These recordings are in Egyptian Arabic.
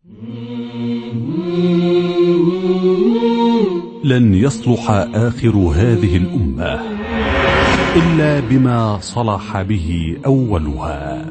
لن يصلح آخر هذه الأمة إلا بما صلح به أولها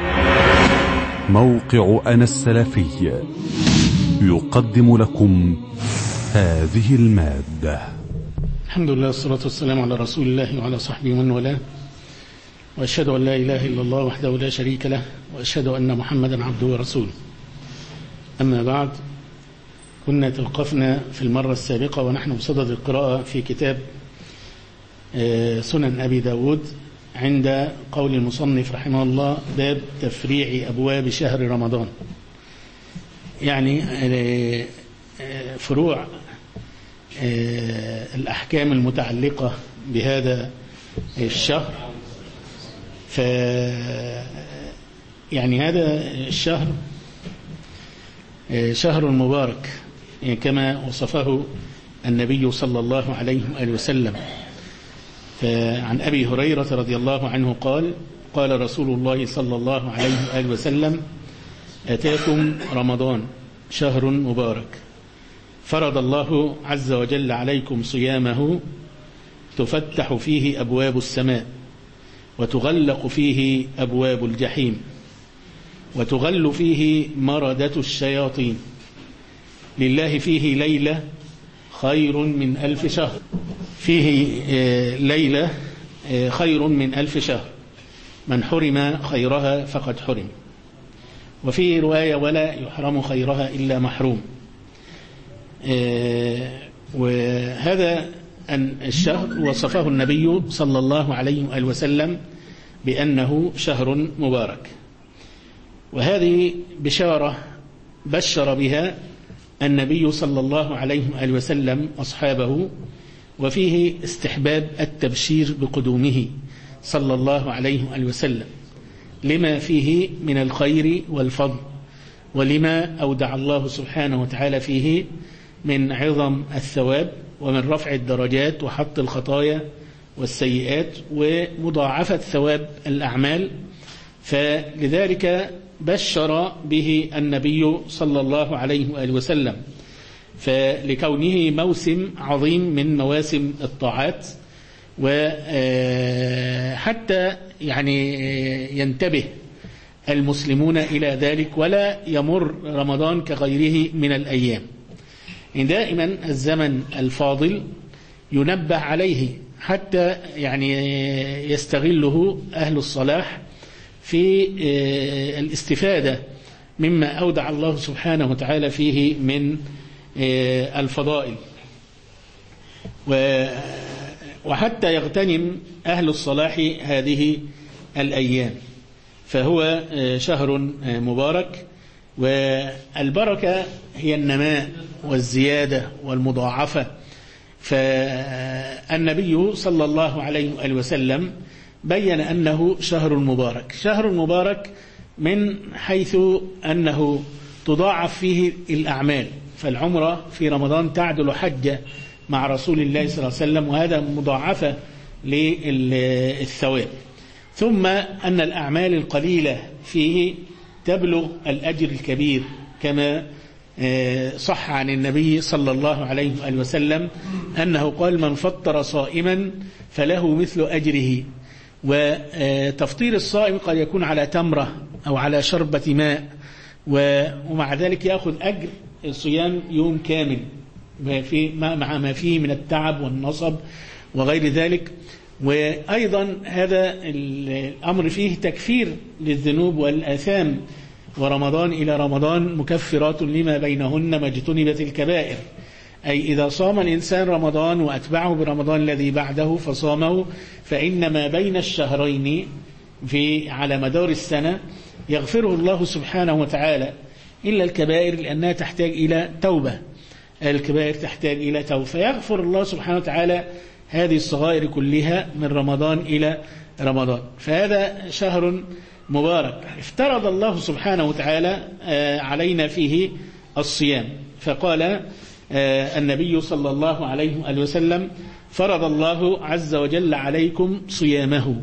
موقع أنا السلفي يقدم لكم هذه المادة الحمد لله والصلاة والسلام على رسول الله وعلى صحبه ومن والاه وأشهد أن لا إله إلا الله وحده لا شريك له وأشهد أن محمدا عبده ورسوله أما بعد كنا توقفنا في المرة السابقة ونحن بصدد القراءة في كتاب سنن أبي داود عند قول المصنف رحمه الله باب تفريع أبواب شهر رمضان يعني فروع الأحكام المتعلقة بهذا الشهر ف يعني هذا الشهر شهر مبارك كما وصفه النبي صلى الله عليه وآله وسلم فعن أبي هريرة رضي الله عنه قال قال رسول الله صلى الله عليه وآله وسلم أتاكم رمضان شهر مبارك فرض الله عز وجل عليكم صيامه تفتح فيه أبواب السماء وتغلق فيه أبواب الجحيم وتغل فيه مردة الشياطين لله فيه ليلة خير من ألف شهر فيه ليلة خير من ألف شهر من حرم خيرها فقد حرم وفيه رواية ولا يحرم خيرها إلا محروم وهذا الشهر وصفه النبي صلى الله عليه وآله وسلم بأنه شهر مبارك وهذه بشارة بشر بها النبي صلى الله عليه وآله وسلم أصحابه وفيه استحباب التبشير بقدومه صلى الله عليه وآله وسلم لما فيه من الخير والفضل ولما أودع الله سبحانه وتعالى فيه من عظم الثواب ومن رفع الدرجات وحط الخطايا والسيئات ومضاعفة ثواب الأعمال فلذلك بشر به النبي صلى الله عليه وآله وسلم فلكونه موسم عظيم من مواسم الطاعات وحتى يعني ينتبه المسلمون إلى ذلك ولا يمر رمضان كغيره من الأيام دائما الزمن الفاضل ينبه عليه حتى يعني يستغله أهل الصلاح في الاستفادة مما أودع الله سبحانه وتعالى فيه من الفضائل وحتى يغتنم أهل الصلاح هذه الأيام فهو شهر مبارك والبركة هي النماء والزيادة والمضاعفة فالنبي صلى الله عليه وآله وسلم بين أنه شهر مبارك شهر مبارك من حيث أنه تضاعف فيه الأعمال فالعمرة في رمضان تعدل حجة مع رسول الله صلى الله عليه وسلم وهذا مضاعفة للثواب ثم أن الأعمال القليلة فيه تبلغ الأجر الكبير كما صح عن النبي صلى الله عليه وآله وسلم أنه قال من فطر صائما فله مثل أجره وتفطير الصائم قد يكون على تمرة أو على شربة ماء ومع ذلك يأخذ أجر صيام يوم كامل مع ما فيه من التعب والنصب وغير ذلك وأيضا هذا الأمر فيه تكفير للذنوب والآثام ورمضان إلى رمضان مكفرات لما بينهن ما اجتنبت الكبائر أي إذا صام الإنسان رمضان وأتبعه برمضان الذي بعده فصامه فإن ما بين الشهرين في على مدار السنة يغفره الله سبحانه وتعالى إلا الكبائر لأنها تحتاج إلى توبة الكبائر تحتاج إلى توبة فيغفر الله سبحانه وتعالى هذه الصغائر كلها من رمضان إلى رمضان فهذا شهر مبارك افترض الله سبحانه وتعالى علينا فيه الصيام فقال النبي صلى الله عليه وآله وسلم فرض الله عز وجل عليكم صيامه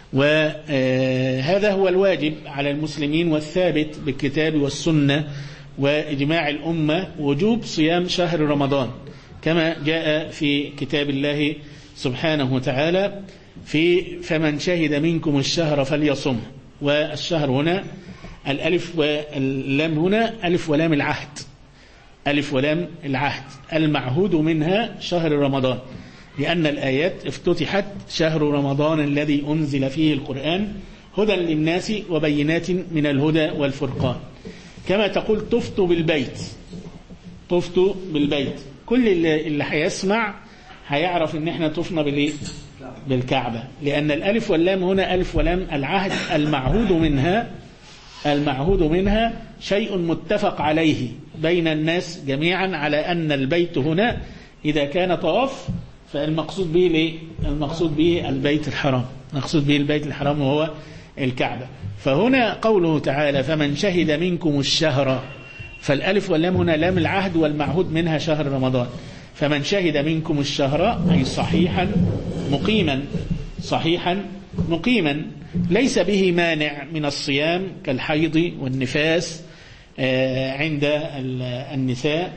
وهذا هو الواجب على المسلمين والثابت بالكتاب والسنة وإجماع الأمة وجوب صيام شهر رمضان كما جاء في كتاب الله سبحانه وتعالى في فمن شهد منكم الشهر فليصم والشهر هنا الألف واللام هنا ألف ولام العهد ألف ولام العهد المعهود منها شهر رمضان لأن الآيات افتتحت شهر رمضان الذي أنزل فيه القرآن هدى للناس وبينات من الهدى والفرقان كما تقول طفت بالبيت طفت بالبيت كل اللي, اللي هيسمع هيعرف ان احنا طفنا بالايه بالكعبة لأن الألف واللام هنا ألف ولام العهد المعهود منها المعهود منها شيء متفق عليه بين الناس جميعا على أن البيت هنا إذا كان طواف فالمقصود به ليه؟ المقصود به البيت الحرام المقصود به البيت الحرام وهو الكعبة فهنا قوله تعالى فمن شهد منكم الشهر فالألف واللام هنا لام العهد والمعهود منها شهر رمضان فمن شهد منكم الشهر أي صحيحا مقيما صحيحا مقيما ليس به مانع من الصيام كالحيض والنفاس عند النساء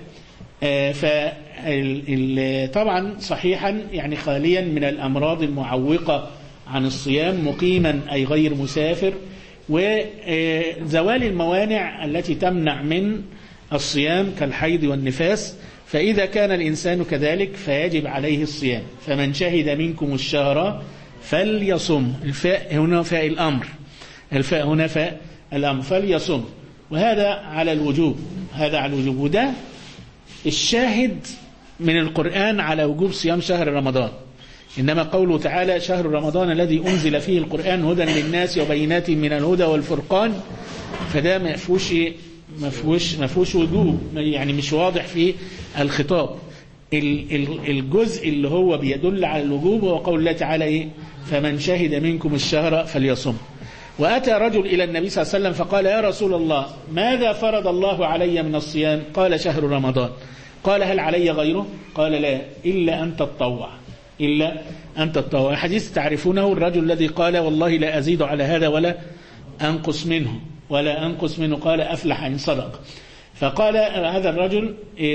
طبعا صحيحا يعني خاليا من الأمراض المعوقة عن الصيام مقيما أي غير مسافر وزوال الموانع التي تمنع من الصيام كالحيض والنفاس فإذا كان الإنسان كذلك فيجب عليه الصيام فمن شهد منكم الشهر فليصم الفاء هنا فاء الأمر الفاء هنا فاء الأمر فليصم وهذا على الوجوب هذا على الوجوب وده الشاهد من القرآن على وجوب صيام شهر رمضان إنما قوله تعالى شهر رمضان الذي أنزل فيه القرآن هدى للناس وبينات من الهدى والفرقان فده ما فيهوش ما فيهوش ما فيهوش وجوب يعني مش واضح في الخطاب الجزء اللي هو بيدل على الوجوب هو قول الله تعالى إيه فمن شهد منكم الشهر فليصم وأتى رجل إلى النبي صلى الله عليه وسلم فقال يا رسول الله ماذا فرض الله علي من الصيام قال شهر رمضان قال هل علي غيره قال لا إلا أن تتطوع إلا أن تتطوع حديث تعرفونه الرجل الذي قال والله لا أزيد على هذا ولا أنقص منه ولا أنقص منه قال أفلح إن صدق فقال هذا الرجل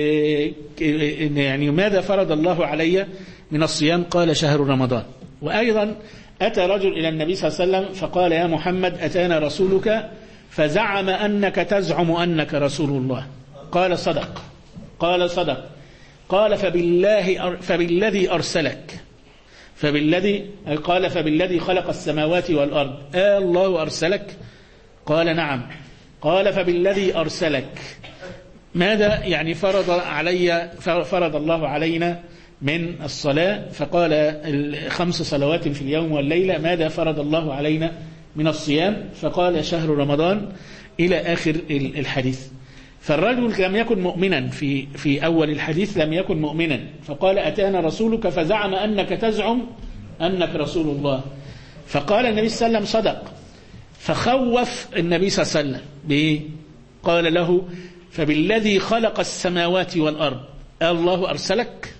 يعني ماذا فرض الله علي من الصيام قال شهر رمضان وأيضا أتى رجل إلى النبي صلى الله عليه وسلم فقال يا محمد أتانا رسولك فزعم أنك تزعم أنك رسول الله قال صدق قال صدق قال فبالله فبالذي أرسلك فبالذي قال فبالذي خلق السماوات والأرض آه الله أرسلك قال نعم قال فبالذي أرسلك ماذا يعني فرض علي فرض الله علينا من الصلاة فقال خمس صلوات في اليوم والليلة ماذا فرض الله علينا من الصيام فقال شهر رمضان إلى آخر الحديث فالرجل لم يكن مؤمنا في في أول الحديث لم يكن مؤمنا فقال أتانا رسولك فزعم أنك تزعم أنك رسول الله فقال النبي صلى الله عليه وسلم صدق فخوف النبي صلى الله عليه وسلم بإيه؟ قال له فبالذي خلق السماوات والأرض الله أرسلك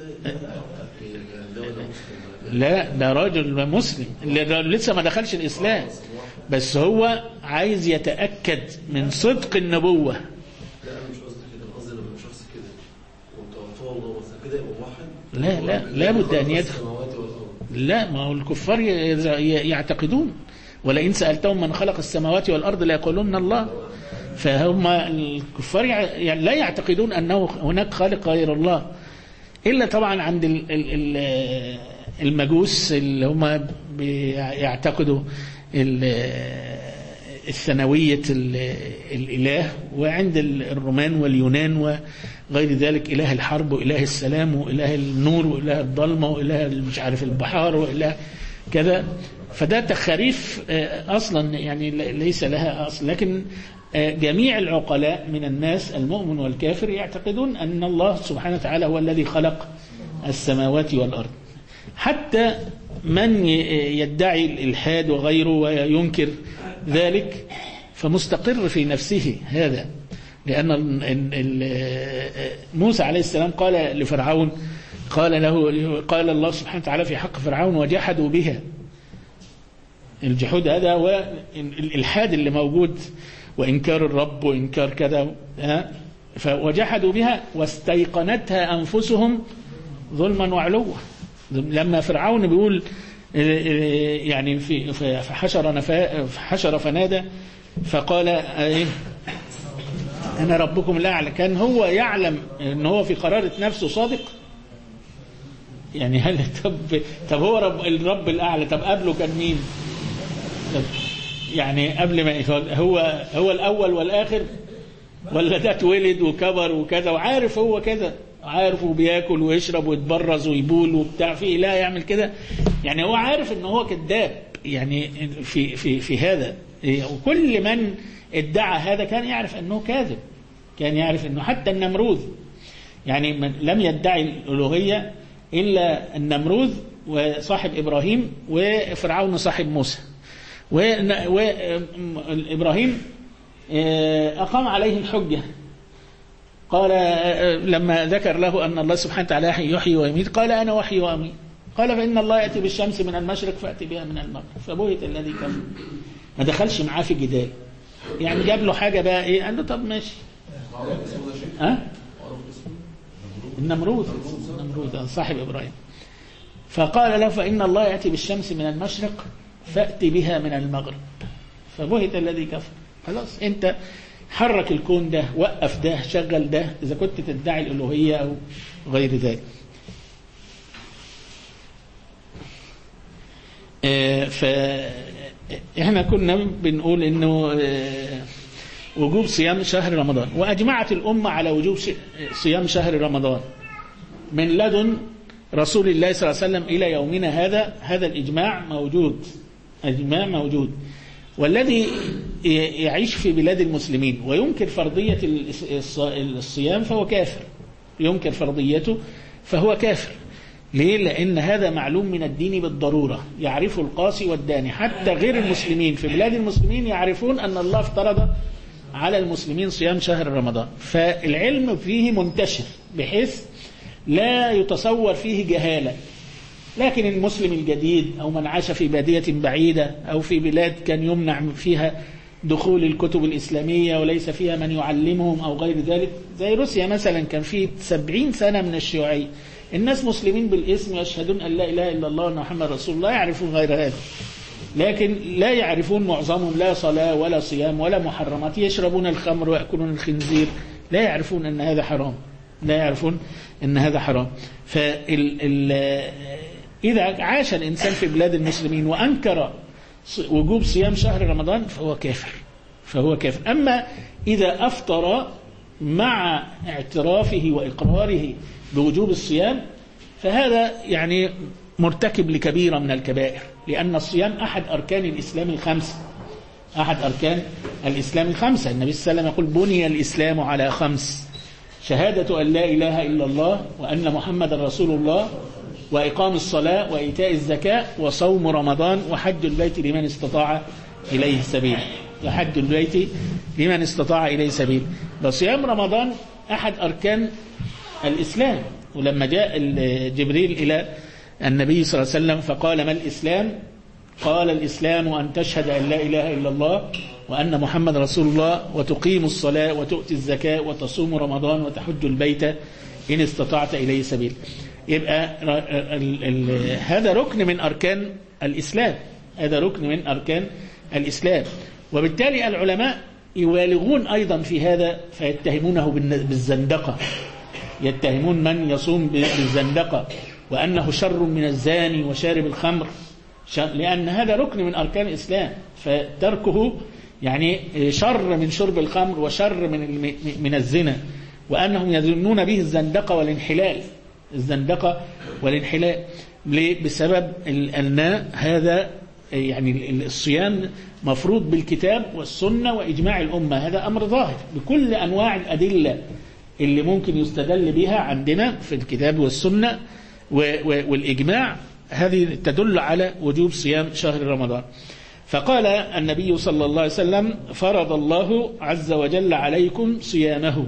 لا ده راجل مسلم لسه ما دخلش الإسلام بس هو عايز يتأكد من صدق النبوة لا انا مش قصدي كده قصدي لما شخص كده وتوفاه الله مثلا كده يبقى موحد لا لا لابد أن يدخل السماوات والارض لا ما هو الكفار ي- يعتقدون ولئن سألتهم من خلق السماوات والأرض ليقولون الله فهم الكفار يع- يعني لا يعتقدون أنه هناك خالق غير الله إلا طبعا عند ال- ال- ال- المجوس اللي هم بيعتقدوا ال- الثانوية ال- الإله وعند ال- الرومان واليونان وغير ذلك إله الحرب وإله السلام وإله النور وإله الظلمة وإله مش عارف البحار وإله كذا فده تخاريف آه، أصلا يعني ل- ليس لها أصل لكن آه، جميع العقلاء من الناس المؤمن والكافر يعتقدون أن الله سبحانه وتعالى هو الذي خلق السماوات والأرض حتى من ي- يدعي الإلحاد وغيره وينكر ذلك فمستقر في نفسه هذا لأن ال- ال- ال- موسى عليه السلام قال لفرعون قال له قال الله سبحانه وتعالى في حق فرعون وجحدوا بها الجحود هذا هو الإلحاد اللي موجود وإنكار الرب وإنكار كذا ها؟ فوجحدوا بها واستيقنتها أنفسهم ظلما وعلوا لما فرعون بيقول يعني في فحشر نفا فحشر فنادى فقال ايه انا ربكم الاعلى كان هو يعلم ان هو في قرارة نفسه صادق يعني هل طب طب هو رب الرب الاعلى طب قبله كان مين طب يعني قبل ما هو هو الاول والاخر ولا ده اتولد وكبر وكذا وعارف هو كذا عارف وبياكل ويشرب ويتبرز ويبول وبتاع في لا يعمل كده يعني هو عارف ان هو كذاب يعني في في في هذا وكل من ادعى هذا كان يعرف انه كاذب كان يعرف انه حتى النمروذ يعني من لم يدعي الالوهيه الا النمروذ وصاحب ابراهيم وفرعون صاحب موسى وابراهيم اقام عليه الحجه قال لما ذكر له أن الله سبحانه وتعالى يحيي ويميت قال أنا وحي وأميت قال فإن الله يأتي بالشمس من المشرق فأتي بها من المغرب فبهت الذي كفر ما دخلش معاه في جدال يعني جاب له حاجة بقى إيه قال له طب ماشي ها النمرود النمرود صاحب إبراهيم فقال له فإن الله يأتي بالشمس من المشرق فأتي بها من المغرب فبهت الذي كفر خلاص أنت حرك الكون ده وقف ده شغل ده إذا كنت تدعي الألوهية أو غير ذلك فإحنا كنا بنقول إنه وجوب صيام شهر رمضان وأجمعت الأمة على وجوب صيام شهر رمضان من لدن رسول الله صلى الله عليه وسلم إلى يومنا هذا هذا الإجماع موجود إجماع موجود والذي يعيش في بلاد المسلمين وينكر فرضية الصيام فهو كافر ينكر فرضيته فهو كافر ليه؟ لأن هذا معلوم من الدين بالضرورة يعرفه القاسي والداني حتى غير المسلمين في بلاد المسلمين يعرفون أن الله افترض على المسلمين صيام شهر رمضان فالعلم فيه منتشر بحيث لا يتصور فيه جهالة لكن المسلم الجديد أو من عاش في بادية بعيدة أو في بلاد كان يمنع فيها دخول الكتب الإسلامية وليس فيها من يعلمهم أو غير ذلك زي روسيا مثلا كان في سبعين سنة من الشيوعية الناس مسلمين بالاسم يشهدون أن لا إله إلا الله وأن محمد رسول الله يعرفون غير هذا لكن لا يعرفون معظمهم لا صلاة ولا صيام ولا محرمات يشربون الخمر ويأكلون الخنزير لا يعرفون أن هذا حرام لا يعرفون أن هذا حرام فال إذا عاش الإنسان في بلاد المسلمين وأنكر وجوب صيام شهر رمضان فهو كافر فهو كافر أما إذا أفطر مع اعترافه وإقراره بوجوب الصيام فهذا يعني مرتكب لكبيرة من الكبائر لأن الصيام أحد أركان الإسلام الخمسة أحد أركان الإسلام الخمسة النبي صلى الله عليه وسلم يقول بني الإسلام على خمس شهادة أن لا إله إلا الله وأن محمد رسول الله وإقام الصلاة وإيتاء الزكاة وصوم رمضان وحج البيت لمن استطاع إليه سبيل وحج البيت لمن استطاع إليه سبيل فصيام رمضان أحد أركان الإسلام ولما جاء جبريل إلى النبي صلى الله عليه وسلم فقال ما الإسلام قال الإسلام أن تشهد أن لا إله إلا الله وأن محمد رسول الله وتقيم الصلاة وتؤتي الزكاة وتصوم رمضان وتحج البيت إن استطعت إليه سبيل يبقى ال ال هذا ركن من أركان الإسلام هذا ركن من أركان الإسلام وبالتالي العلماء يبالغون أيضا في هذا فيتهمونه بالزندقة يتهمون من يصوم بالزندقة وأنه شر من الزاني وشارب الخمر لأن هذا ركن من أركان الإسلام فتركه يعني شر من شرب الخمر وشر من من الزنا وأنهم يظنون به الزندقة والانحلال الزندقة والانحلال ليه؟ بسبب أن هذا يعني الصيام مفروض بالكتاب والسنة وإجماع الأمة هذا أمر ظاهر بكل أنواع الأدلة اللي ممكن يستدل بها عندنا في الكتاب والسنة والإجماع هذه تدل على وجوب صيام شهر رمضان فقال النبي صلى الله عليه وسلم فرض الله عز وجل عليكم صيامه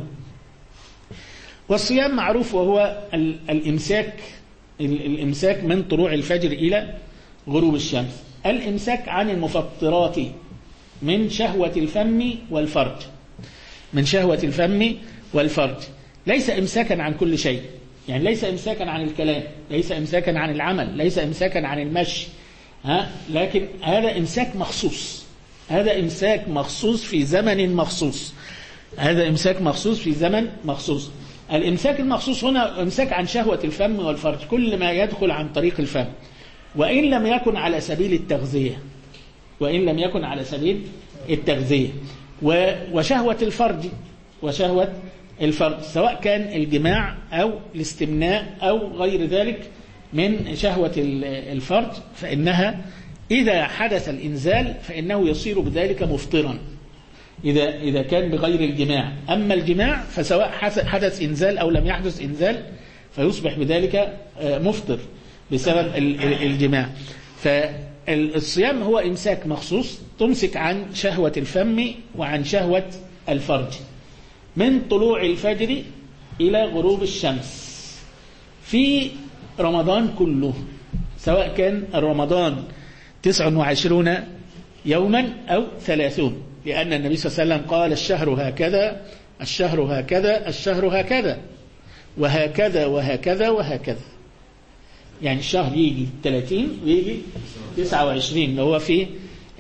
والصيام معروف وهو الإمساك الإمساك من طلوع الفجر إلى غروب الشمس الإمساك عن المفطرات من شهوة الفم والفرج من شهوة الفم والفرج ليس إمساكا عن كل شيء يعني ليس إمساكا عن الكلام ليس إمساكا عن العمل ليس إمساكا عن المشي ها لكن هذا إمساك مخصوص هذا إمساك مخصوص في زمن مخصوص هذا إمساك مخصوص في زمن مخصوص الإمساك المخصوص هنا إمساك عن شهوة الفم والفرج كل ما يدخل عن طريق الفم وإن لم يكن على سبيل التغذية وإن لم يكن على سبيل التغذية و- وشهوة الفرج وشهوة الفرج سواء كان الجماع أو الاستمناء أو غير ذلك من شهوة ال- الفرج فإنها إذا حدث الإنزال فإنه يصير بذلك مفطرا إذا إذا كان بغير الجماع أما الجماع فسواء حس- حدث إنزال أو لم يحدث إنزال فيصبح بذلك آه، مفطر بسبب ال- ال- الجماع فالصيام هو إمساك مخصوص تمسك عن شهوة الفم وعن شهوة الفرج من طلوع الفجر إلى غروب الشمس في رمضان كله سواء كان رمضان 29 يوما أو ثلاثون لأن النبي صلى الله عليه وسلم قال الشهر هكذا الشهر هكذا الشهر هكذا وهكذا وهكذا وهكذا يعني الشهر يجي 30 ويجي 29 اللي هو في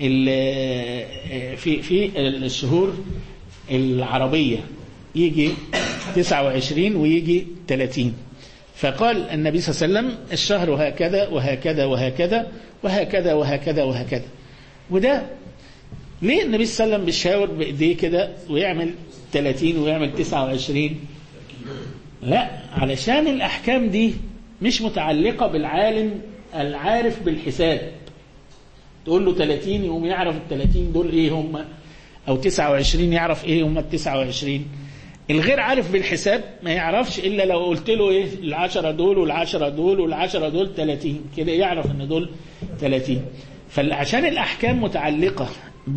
ال- في في الشهور العربية يجي 29 ويجي 30 فقال النبي صلى الله عليه وسلم الشهر هكذا وهكذا وهكذا وهكذا وهكذا وهكذا وده ليه النبي صلى الله عليه وسلم بيشاور بايديه كده ويعمل 30 ويعمل 29 لا علشان الأحكام دي مش متعلقة بالعالم العارف بالحساب تقول له 30 يقوم يعرف ال 30 دول ايه هم او 29 يعرف ايه هم ال 29 الغير عارف بالحساب ما يعرفش الا لو قلت له ايه العشرة دول والعشرة دول والعشرة دول 30 كده يعرف ان دول 30 فعشان الاحكام متعلقة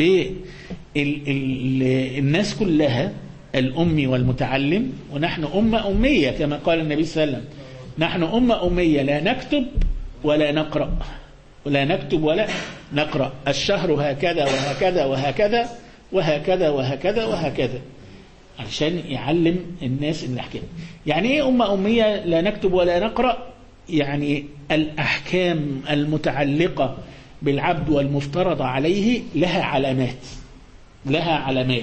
بالناس كلها الأمي والمتعلم ونحن أمة أمية كما قال النبي صلى الله عليه وسلم نحن أمة أمية لا نكتب ولا نقرأ ولا نكتب ولا نقرأ الشهر هكذا وهكذا وهكذا وهكذا وهكذا وهكذا عشان يعلم الناس الأحكام يعني إيه أمة أمية لا نكتب ولا نقرأ يعني الأحكام المتعلقة بالعبد والمفترض عليه لها علامات لها علامات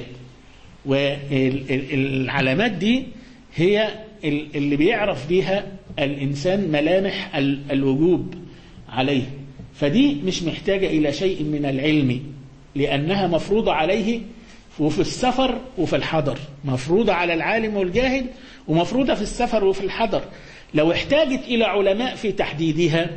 والعلامات دي هي اللي بيعرف بيها الإنسان ملامح ال- الوجوب عليه فدي مش محتاجة إلى شيء من العلم لأنها مفروضة عليه وفي السفر وفي الحضر مفروضة على العالم والجاهل ومفروضة في السفر وفي الحضر لو احتاجت إلى علماء في تحديدها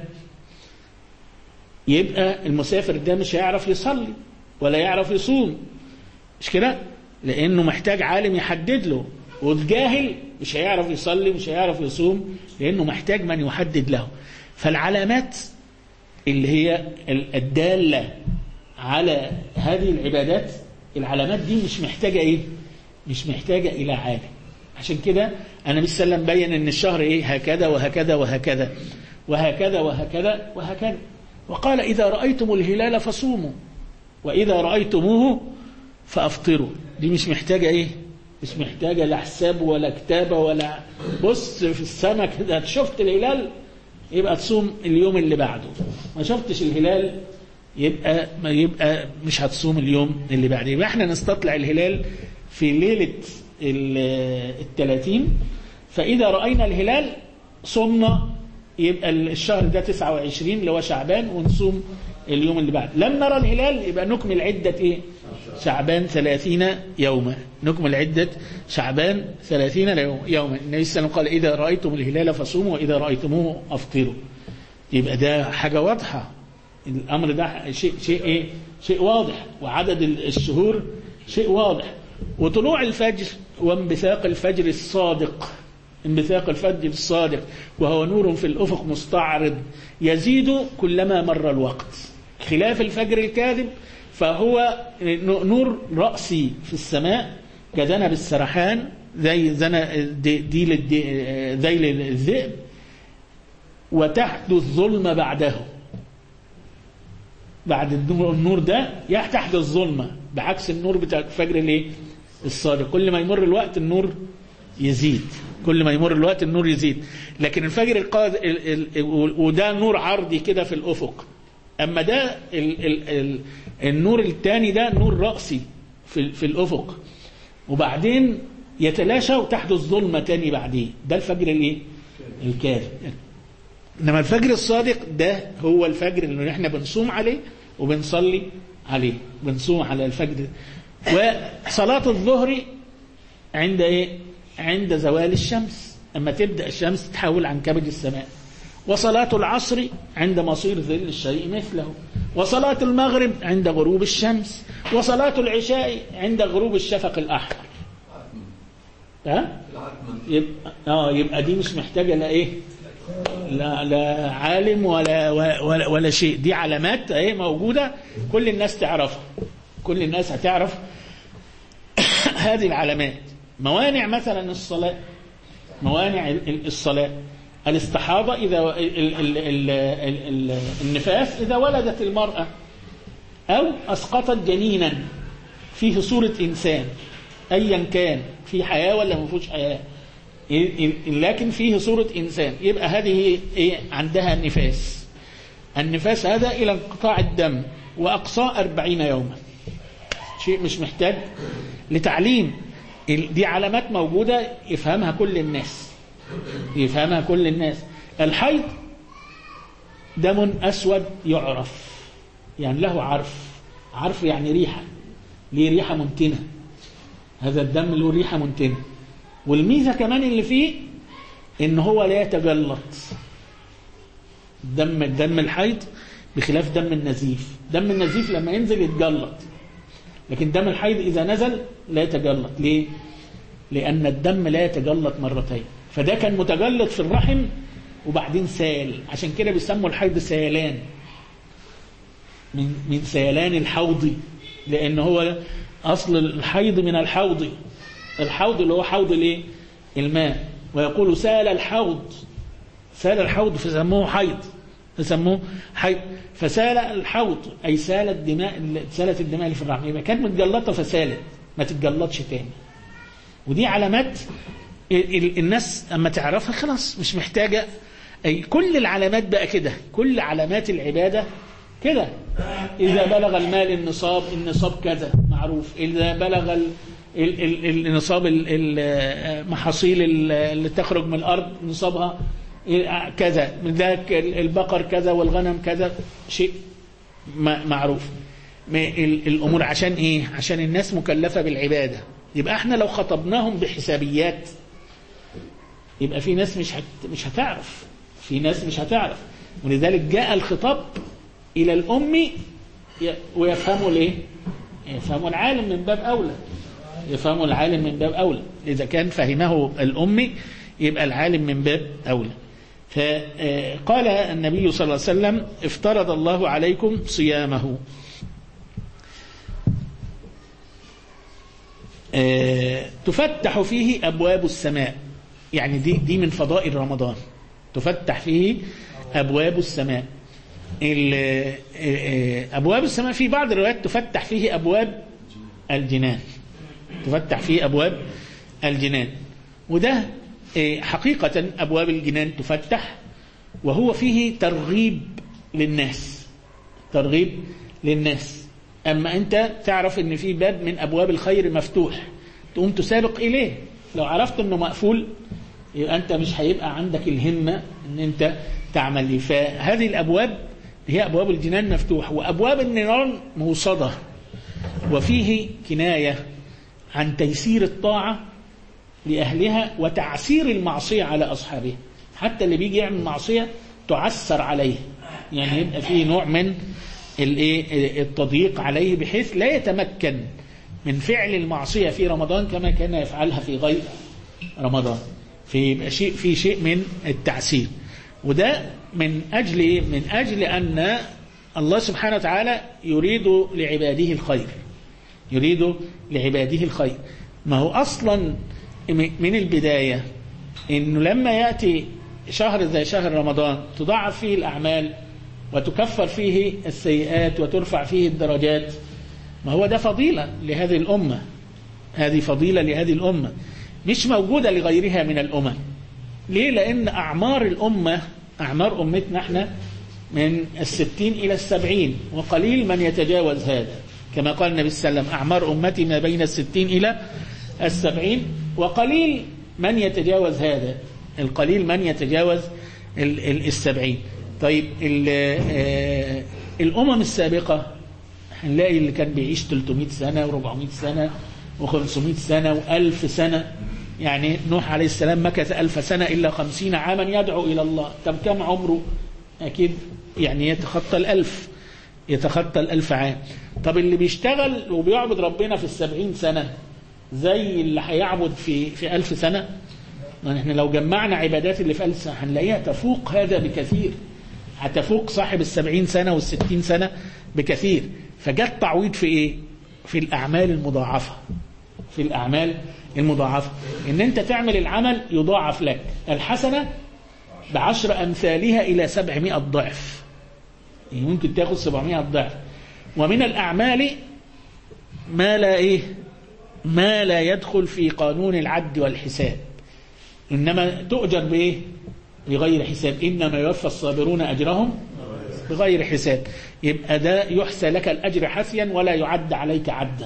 يبقى المسافر ده مش هيعرف يصلي ولا يعرف يصوم مش كده لانه محتاج عالم يحدد له والجاهل مش هيعرف يصلي مش هيعرف يصوم لانه محتاج من يحدد له فالعلامات اللي هي الدالة على هذه العبادات العلامات دي مش محتاجة ايه مش محتاجة الى عالم عشان كده النبي صلى الله عليه وسلم بين ان الشهر ايه هكذا وهكذا وهكذا وهكذا وهكذا وهكذا وقال اذا رأيتم الهلال فصوموا واذا رأيتموه فافطروا دي مش محتاجة ايه مش محتاجة لا حساب ولا كتابة ولا بص في السماء كده شفت الهلال يبقى تصوم اليوم اللي بعده ما شفتش الهلال يبقى ما يبقى مش هتصوم اليوم اللي بعده يبقى احنا نستطلع الهلال في ليلة الثلاثين فإذا رأينا الهلال صمنا يبقى الشهر ده 29 اللي هو شعبان ونصوم اليوم اللي بعده لم نرى الهلال يبقى نكمل عدة ايه شعبان ثلاثين يوما نكمل عدة شعبان ثلاثين يوما النبي صلى الله عليه وسلم قال إذا رأيتم الهلال فصوموا وإذا رأيتموه أفطروا يبقى ده حاجة واضحة الأمر ده شيء شيء إيه شيء واضح وعدد الشهور شيء واضح وطلوع الفجر وانبثاق الفجر الصادق انبثاق الفجر الصادق وهو نور في الأفق مستعرض يزيد كلما مر الوقت خلاف الفجر الكاذب فهو نور رأسي في السماء كذنب السرحان زي ديل ذيل الذئب وتحت الظلمة بعده بعد النور ده تحت الظلمة بعكس النور بتاع الفجر الايه الصادق كل ما يمر الوقت النور يزيد كل ما يمر الوقت النور يزيد لكن الفجر القاد ال... ال... وده نور عرضي كده في الأفق أما ده ال... ال... ال... النور الثاني ده نور رأسي في, في الأفق وبعدين يتلاشى وتحدث ظلمة تاني بعديه ده الفجر الايه الكاذب انما الفجر الصادق ده هو الفجر اللي احنا بنصوم عليه وبنصلي عليه بنصوم على الفجر وصلاة الظهر عند ايه عند زوال الشمس اما تبدأ الشمس تحول عن كبد السماء وصلاة العصر عند مصير ظل الشيء مثله وصلاة المغرب عند غروب الشمس وصلاة العشاء عند غروب الشفق الأحمر ها؟ يبقى, آه يبقى دي مش محتاجة لا إيه لا, لا عالم ولا, ولا, ولا شيء دي علامات اهي موجودة كل الناس تعرفها كل الناس هتعرف هذه العلامات موانع مثلا الصلاة موانع الصلاة الاستحاضة إذا ال ال ال ال النفاس إذا ولدت المرأة أو أسقطت جنينا فيه صورة إنسان أيا كان في حياة ولا ما فيهوش حياة لكن فيه صورة إنسان يبقى هذه إيه عندها النفاس النفاس هذا إلى انقطاع الدم وأقصاه أربعين يوما شيء مش محتاج لتعليم دي علامات موجودة يفهمها كل الناس يفهمها كل الناس الحيض دم أسود يعرف يعني له عرف عرف يعني ريحة ليه ريحة منتنة هذا الدم له ريحة منتنة والميزة كمان اللي فيه ان هو لا يتجلط دم دم الحيض بخلاف دم النزيف دم النزيف لما ينزل يتجلط لكن دم الحيض إذا نزل لا يتجلط ليه لأن الدم لا يتجلط مرتين فده كان متجلط في الرحم وبعدين سال عشان كده بيسموا الحيض سيلان من من سيلان الحوض لأن هو أصل الحيض من الحوض الحوض اللي هو حوض الايه الماء ويقول سال الحوض سال الحوض فسموه حيض فسموه حيض فسال الحوض أي سالت دماء سالت الدماء اللي في الرحم يبقى كانت متجلطة فسالت ما تتجلطش تاني ودي علامات الناس اما تعرفها خلاص مش محتاجة أي كل العلامات بقى كده كل علامات العبادة كده إذا بلغ المال النصاب النصاب كذا معروف إذا بلغ النصاب المحاصيل اللي تخرج من الأرض نصابها كذا من ذاك البقر كذا والغنم كذا شيء معروف الأمور عشان إيه عشان الناس مكلفة بالعبادة يبقى احنا لو خطبناهم بحسابيات يبقى في ناس مش هت مش هتعرف في ناس مش هتعرف ولذلك جاء الخطاب إلى الأم ويفهموا الايه يفهموا العالم من باب أولى يفهموا العالم من باب أولى إذا كان فهمه الأم يبقى العالم من باب أولى فقال النبي صلى الله عليه وسلم افترض الله عليكم صيامه تفتح فيه أبواب السماء يعني دي, دي من فضائل رمضان تفتح فيه أبواب السماء أبواب السماء في بعض الروايات تفتح فيه أبواب الجنان تفتح فيه أبواب الجنان وده حقيقة أبواب الجنان تفتح وهو فيه ترغيب للناس ترغيب للناس أما أنت تعرف أن في باب من أبواب الخير مفتوح تقوم تسابق إليه لو عرفت أنه مقفول يبقى أنت مش هيبقى عندك الهمة أن أنت تعمل ليه فهذه الأبواب هي أبواب الجنان مفتوح وأبواب النيران موصدة وفيه كناية عن تيسير الطاعة لأهلها وتعسير المعصية على أصحابها حتى اللي بيجي يعمل معصية تعسر عليه يعني يبقى فيه نوع من التضييق عليه بحيث لا يتمكن من فعل المعصية في رمضان كما كان يفعلها في غير رمضان في شيء في شيء من التعسير وده من أجل من أجل أن الله سبحانه وتعالى يريد لعباده الخير يريد لعباده الخير ما هو أصلا من البداية إنه لما يأتي شهر زي شهر رمضان تضاعف فيه الأعمال وتكفر فيه السيئات وترفع فيه الدرجات ما هو ده فضيلة لهذه الأمة هذه فضيلة لهذه الأمة مش موجودة لغيرها من الأمم ليه لأن أعمار الأمة أعمار أمتنا احنا من الستين إلى السبعين وقليل من يتجاوز هذا كما قال النبي صلى الله عليه وسلم أعمار أمتي ما بين الستين إلى السبعين وقليل من يتجاوز هذا القليل من يتجاوز ال- ال- السبعين طيب ال- آه، الأمم السابقة هنلاقي اللي كان بيعيش 300 سنة و400 سنة و500 سنة و1000 سنة يعني نوح عليه السلام مكث ألف سنة إلا خمسين عاما يدعو إلى الله طب كم عمره أكيد يعني يتخطى الألف يتخطى الألف عام طب اللي بيشتغل وبيعبد ربنا في السبعين سنة زي اللي هيعبد في في ألف سنة ما احنا لو جمعنا عبادات اللي في ألف سنة هنلاقيها تفوق هذا بكثير هتفوق صاحب السبعين سنة والستين سنة بكثير فجت تعويض في ايه في الأعمال المضاعفة في الأعمال المضاعفة إن أنت تعمل العمل يضاعف لك الحسنة بعشر أمثالها إلى سبعمائة ضعف يعني ممكن تاخد سبعمائة ضعف ومن الأعمال ما لا إيه ما لا يدخل في قانون العد والحساب إنما تؤجر بإيه بغير حساب إنما يوفى الصابرون أجرهم بغير حساب يبقى ده يحسى لك الأجر حسيا ولا يعد عليك عدا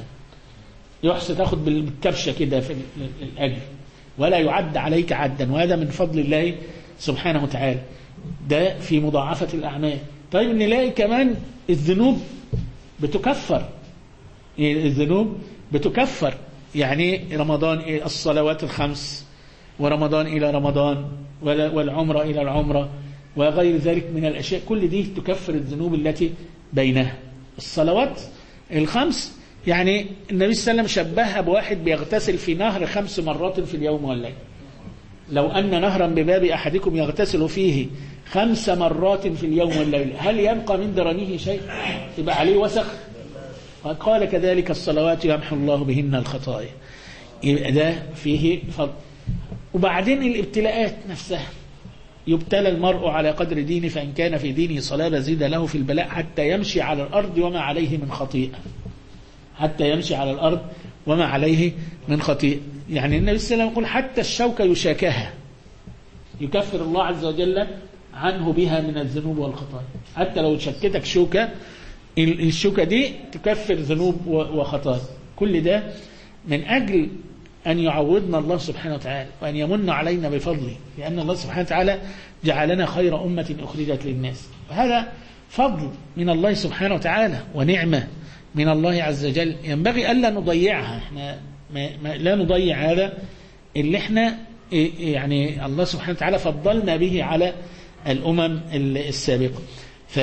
يحسى تاخد بالكبشة كده في الأجر ولا يعد عليك عدا وهذا من فضل الله سبحانه وتعالى ده في مضاعفة الأعمال طيب نلاقي كمان الذنوب بتكفر الذنوب بتكفر يعني رمضان إيه؟ الصلوات الخمس ورمضان إلى رمضان والعمرة إلى العمرة وغير ذلك من الأشياء كل دي تكفر الذنوب التي بينها الصلوات الخمس يعني النبي صلى الله عليه وسلم شبهها بواحد بيغتسل في نهر خمس مرات في اليوم والليل لو أن نهرا بباب أحدكم يغتسل فيه خمس مرات في اليوم والليل هل يبقى من درنه شيء يبقى عليه وسخ قال كذلك الصلوات يمحو الله بهن الخطايا يبقى ده فيه فضل وبعدين الابتلاءات نفسها يبتلى المرء على قدر دينه فإن كان في دينه صلابة زيد له في البلاء حتى يمشي على الأرض وما عليه من خطيئة حتى يمشي على الأرض وما عليه من خطيئة يعني النبي صلى الله عليه وسلم يقول حتى الشوكة يشاكها يكفر الله عز وجل عنه بها من الذنوب والخطايا حتى لو شكتك شوكة الشوكة دي تكفر ذنوب وخطايا كل ده من أجل أن يعوضنا الله سبحانه وتعالى وأن يمن علينا بفضله لأن الله سبحانه وتعالى جعلنا خير أمة أخرجت للناس وهذا فضل من الله سبحانه وتعالى ونعمة من الله عز وجل ينبغي ألا نضيعها احنا ما ما لا نضيع هذا اللي احنا يعني الله سبحانه وتعالى فضلنا به على الأمم السابقة ف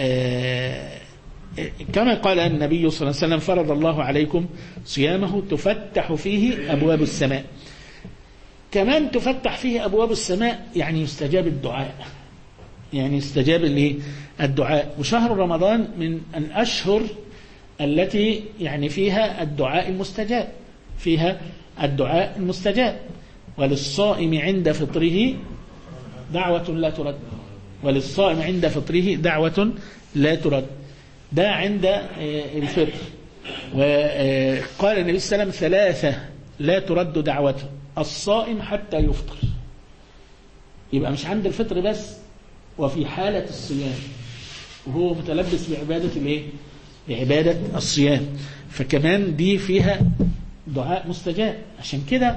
كما قال النبي صلى الله عليه وسلم فرض الله عليكم صيامه تفتح فيه أبواب السماء كمان تفتح فيه أبواب السماء يعني يستجاب الدعاء يعني يستجاب الدعاء وشهر رمضان من الأشهر التي يعني فيها الدعاء المستجاب فيها الدعاء المستجاب وللصائم عند فطره دعوة لا ترد وللصائم عند فطره دعوة لا ترد ده عند الفطر وقال النبي صلى الله عليه وسلم ثلاثة لا ترد دعوته الصائم حتى يفطر يبقى مش عند الفطر بس وفي حالة الصيام وهو متلبس بعبادة الايه بعبادة الصيام فكمان دي فيها دعاء مستجاب عشان كده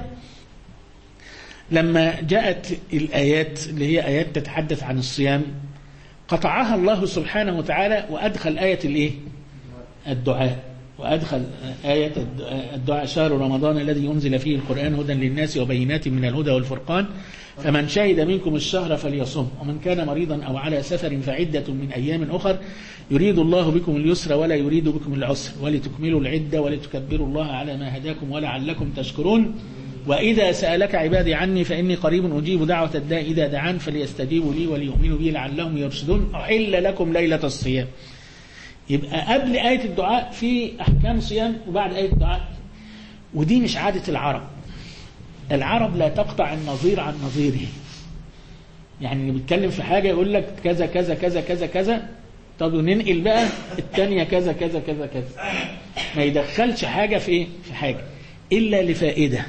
لما جاءت الآيات اللي هي آيات تتحدث عن الصيام قطعها الله سبحانه وتعالى وأدخل آية الإيه؟ الدعاء وأدخل آية الدعاء شهر رمضان الذي أنزل فيه القرآن هدى للناس وبينات من الهدى والفرقان فمن شهد منكم الشهر فليصم ومن كان مريضا أو على سفر فعدة من أيام أخر يريد الله بكم اليسر ولا يريد بكم العسر ولتكملوا العدة ولتكبروا الله على ما هداكم ولعلكم تشكرون وإذا سألك عبادي عني فإني قريب أجيب دعوة الداء إذا دعان فليستجيبوا لي وليؤمنوا بي لعلهم يرشدون أحل لكم ليلة الصيام يبقى قبل آية الدعاء في أحكام صيام وبعد آية الدعاء ودي مش عادة العرب العرب لا تقطع النظير عن نظيره يعني بيتكلم في حاجة يقول لك كذا كذا كذا كذا كذا طب وننقل بقى الثانية كذا كذا كذا كذا ما يدخلش حاجة في ايه في حاجة إلا لفائدة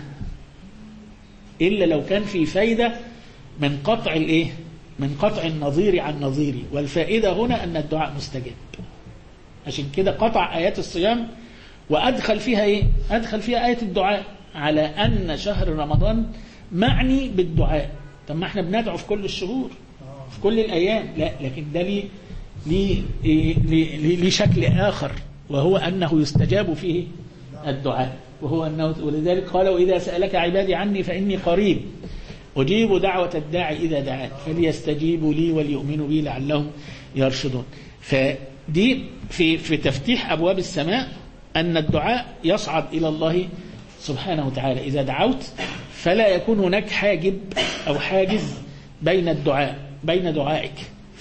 إلا لو كان في فايدة من قطع الإيه من قطع النظير عن نظيري والفائدة هنا أن الدعاء مستجاب عشان كده قطع آيات الصيام وأدخل فيها إيه أدخل فيها آية الدعاء على أن شهر رمضان معني بالدعاء طب ما احنا بندعو في كل الشهور في كل الأيام لا لكن ده ليه ليه ليه ليه شكل آخر وهو أنه يستجاب فيه الدعاء وهو أنه ولذلك قال وإذا سألك عبادي عني فإني قريب أجيب دعوة الداعي إذا دعان فليستجيبوا لي وليؤمنوا بي لعلهم يرشدون فدي في في تفتيح أبواب السماء أن الدعاء يصعد إلى الله سبحانه وتعالى إذا دعوت فلا يكون هناك حاجب أو حاجز بين الدعاء بين دعائك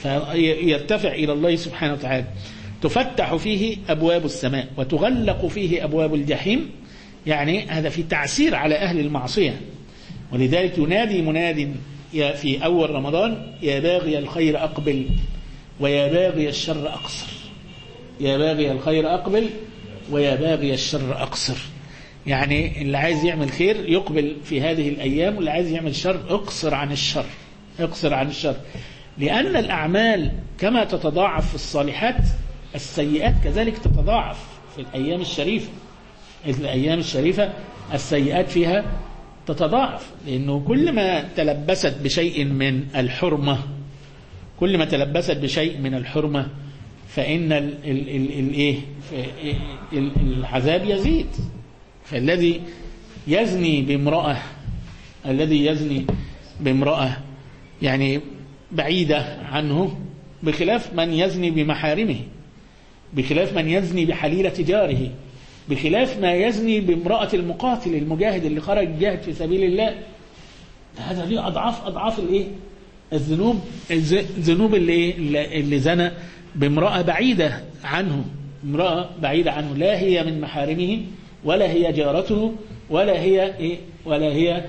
فيرتفع إلى الله سبحانه وتعالى تفتح فيه أبواب السماء وتغلق فيه أبواب الجحيم يعني هذا في تعسير على أهل المعصية ولذلك ينادي مناد يا في أول رمضان يا باغي الخير أقبل ويا باغي الشر أقصر يا باغي الخير أقبل ويا باغي الشر أقصر يعني اللي عايز يعمل خير يقبل في هذه الأيام واللي عايز يعمل شر اقصر عن الشر اقصر عن الشر لأن الأعمال كما تتضاعف في الصالحات السيئات كذلك تتضاعف في الأيام الشريفة الأيام الشريفة السيئات فيها تتضاعف لأنه كل ما تلبست بشيء من الحرمة كل ما تلبست بشيء من الحرمة فإن ال ال ال الإيه ال العذاب يزيد فالذي يزني بامرأة الذي يزني بامرأة يعني بعيدة عنه بخلاف من يزني بمحارمه بخلاف من يزني بحليلة جاره بخلاف ما يزني بامرأة المقاتل المجاهد اللي خرج يجاهد في سبيل الله هذا ليه أضعاف أضعاف الإيه الذنوب الذنوب اللي اللي زنى بامرأة بعيدة عنه امرأة بعيدة عنه لا هي من محارمه ولا هي جارته ولا هي إيه ولا هي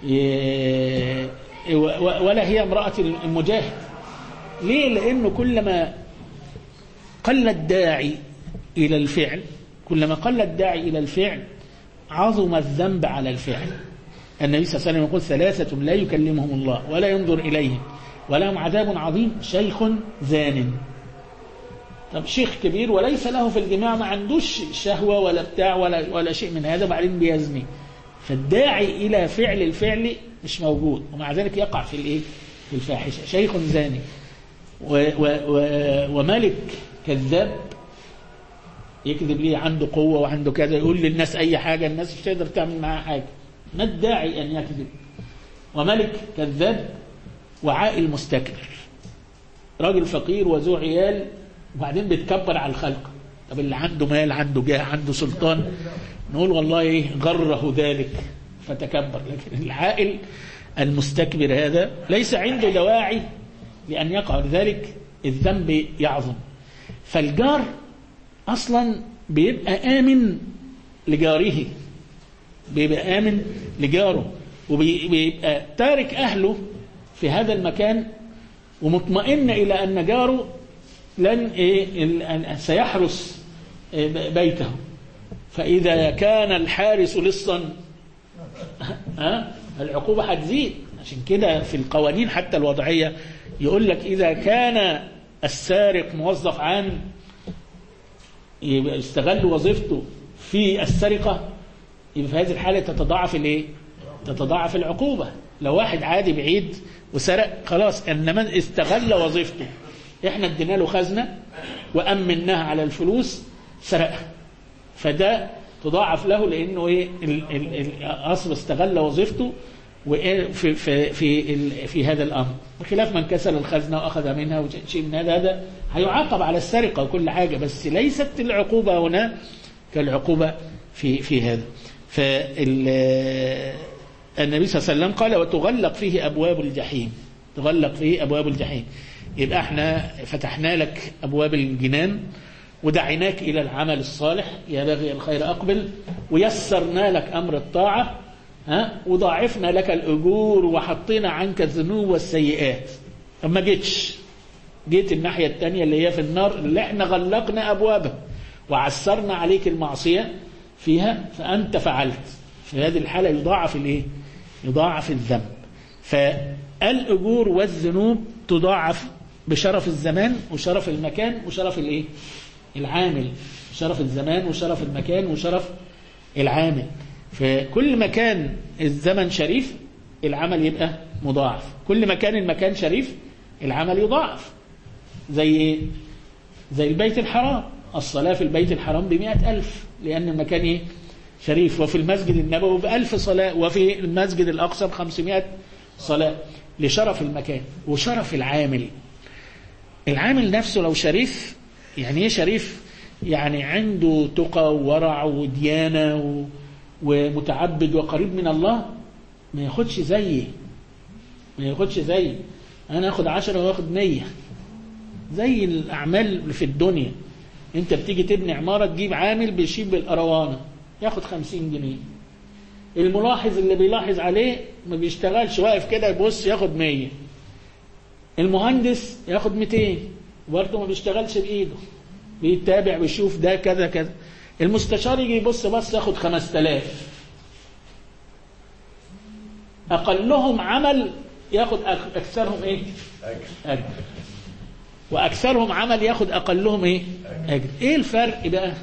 إيه ولا هي امرأة المجاهد ليه لأنه كلما قل الداعي إلى الفعل كلما قل الداعي إلى الفعل عظم الذنب على الفعل النبي صلى الله عليه وسلم يقول ثلاثة لا يكلمهم الله ولا ينظر إليهم ولهم عذاب عظيم شيخ زان طب شيخ كبير وليس له في الجماع ما عندوش شهوة ولا بتاع ولا, ولا شيء من هذا وبعدين بيزني فالداعي إلى فعل الفعل مش موجود ومع ذلك يقع في الايه في الفاحشة شيخ زاني و و و وملك كذاب يكذب ليه عنده قوة وعنده كذا يقول للناس أي حاجة الناس مش تقدر تعمل معاه حاجة ما الداعي أن يكذب وملك كذاب وعائل مستكبر راجل فقير وذو عيال وبعدين بيتكبر على الخلق طب اللي عنده مال عنده جاه عنده سلطان نقول والله ايه غره ذلك فتكبر لكن العائل المستكبر هذا ليس عنده دواعي لأن يقع لذلك الذنب يعظم فالجار أصلا بيبقى آمن لجاره بيبقى آمن لجاره وبيبقى تارك أهله في هذا المكان ومطمئن إلى أن جاره لن إيه سيحرس بيته فإذا كان الحارس لصا العقوبة هتزيد عشان كده في القوانين حتى الوضعية يقول لك إذا كان السارق موظف عام يستغل وظيفته في السرقة يبقى في هذه الحالة تتضاعف الايه؟ تتضاعف العقوبة لو واحد عادي بعيد وسرق خلاص انما استغل وظيفته احنا ادينا له خزنة وأمناها على الفلوس سرقها فده تضاعف له لانه ايه الاصل استغل وظيفته في في في في هذا الامر بخلاف من كسر الخزنه واخذ منها وشيء من هذا هذا هيعاقب على السرقه وكل حاجه بس ليست العقوبه هنا كالعقوبه في في هذا فال النبي صلى الله عليه وسلم قال وتغلق فيه ابواب الجحيم تغلق فيه ابواب الجحيم يبقى احنا فتحنا لك ابواب الجنان ودعيناك إلى العمل الصالح يا باغي الخير أقبل ويسرنا لك أمر الطاعة ها وضاعفنا لك الأجور وحطينا عنك الذنوب والسيئات ما جيتش جيت الناحية التانية اللي هي في النار اللي احنا غلقنا أبوابها وعسرنا عليك المعصية فيها فأنت فعلت في هذه الحالة يضاعف الايه يضاعف الذنب فالأجور والذنوب تضاعف بشرف الزمان وشرف المكان وشرف الايه العامل شرف الزمان وشرف المكان وشرف العامل فكل ما كان الزمن شريف العمل يبقى مضاعف كل ما كان المكان شريف العمل يضاعف زي ايه زي البيت الحرام الصلاة في البيت الحرام بمئة ألف لأن المكان إيه؟ شريف وفي المسجد النبوي بألف صلاة وفي المسجد الأقصى بخمسمائة صلاة لشرف المكان وشرف العامل العامل نفسه لو شريف يعني ايه شريف يعني عنده تقى وورع وديانة و... ومتعبد وقريب من الله ما ياخدش زيي ما ياخدش زيي انا اخد عشرة واخد مية زي الاعمال اللي في الدنيا انت بتيجي تبني عمارة تجيب عامل بيشيب بالقروانة ياخد خمسين جنيه الملاحظ اللي بيلاحظ عليه ما بيشتغلش واقف كده يبص ياخد مية المهندس ياخد 200 برضه ما بيشتغلش بايده بيتابع ويشوف ده كذا كذا المستشار يجي يبص بص ياخد 5000 اقلهم عمل ياخد أك- اكثرهم ايه اجر واكثرهم عمل ياخد اقلهم ايه اجر ايه الفرق بقى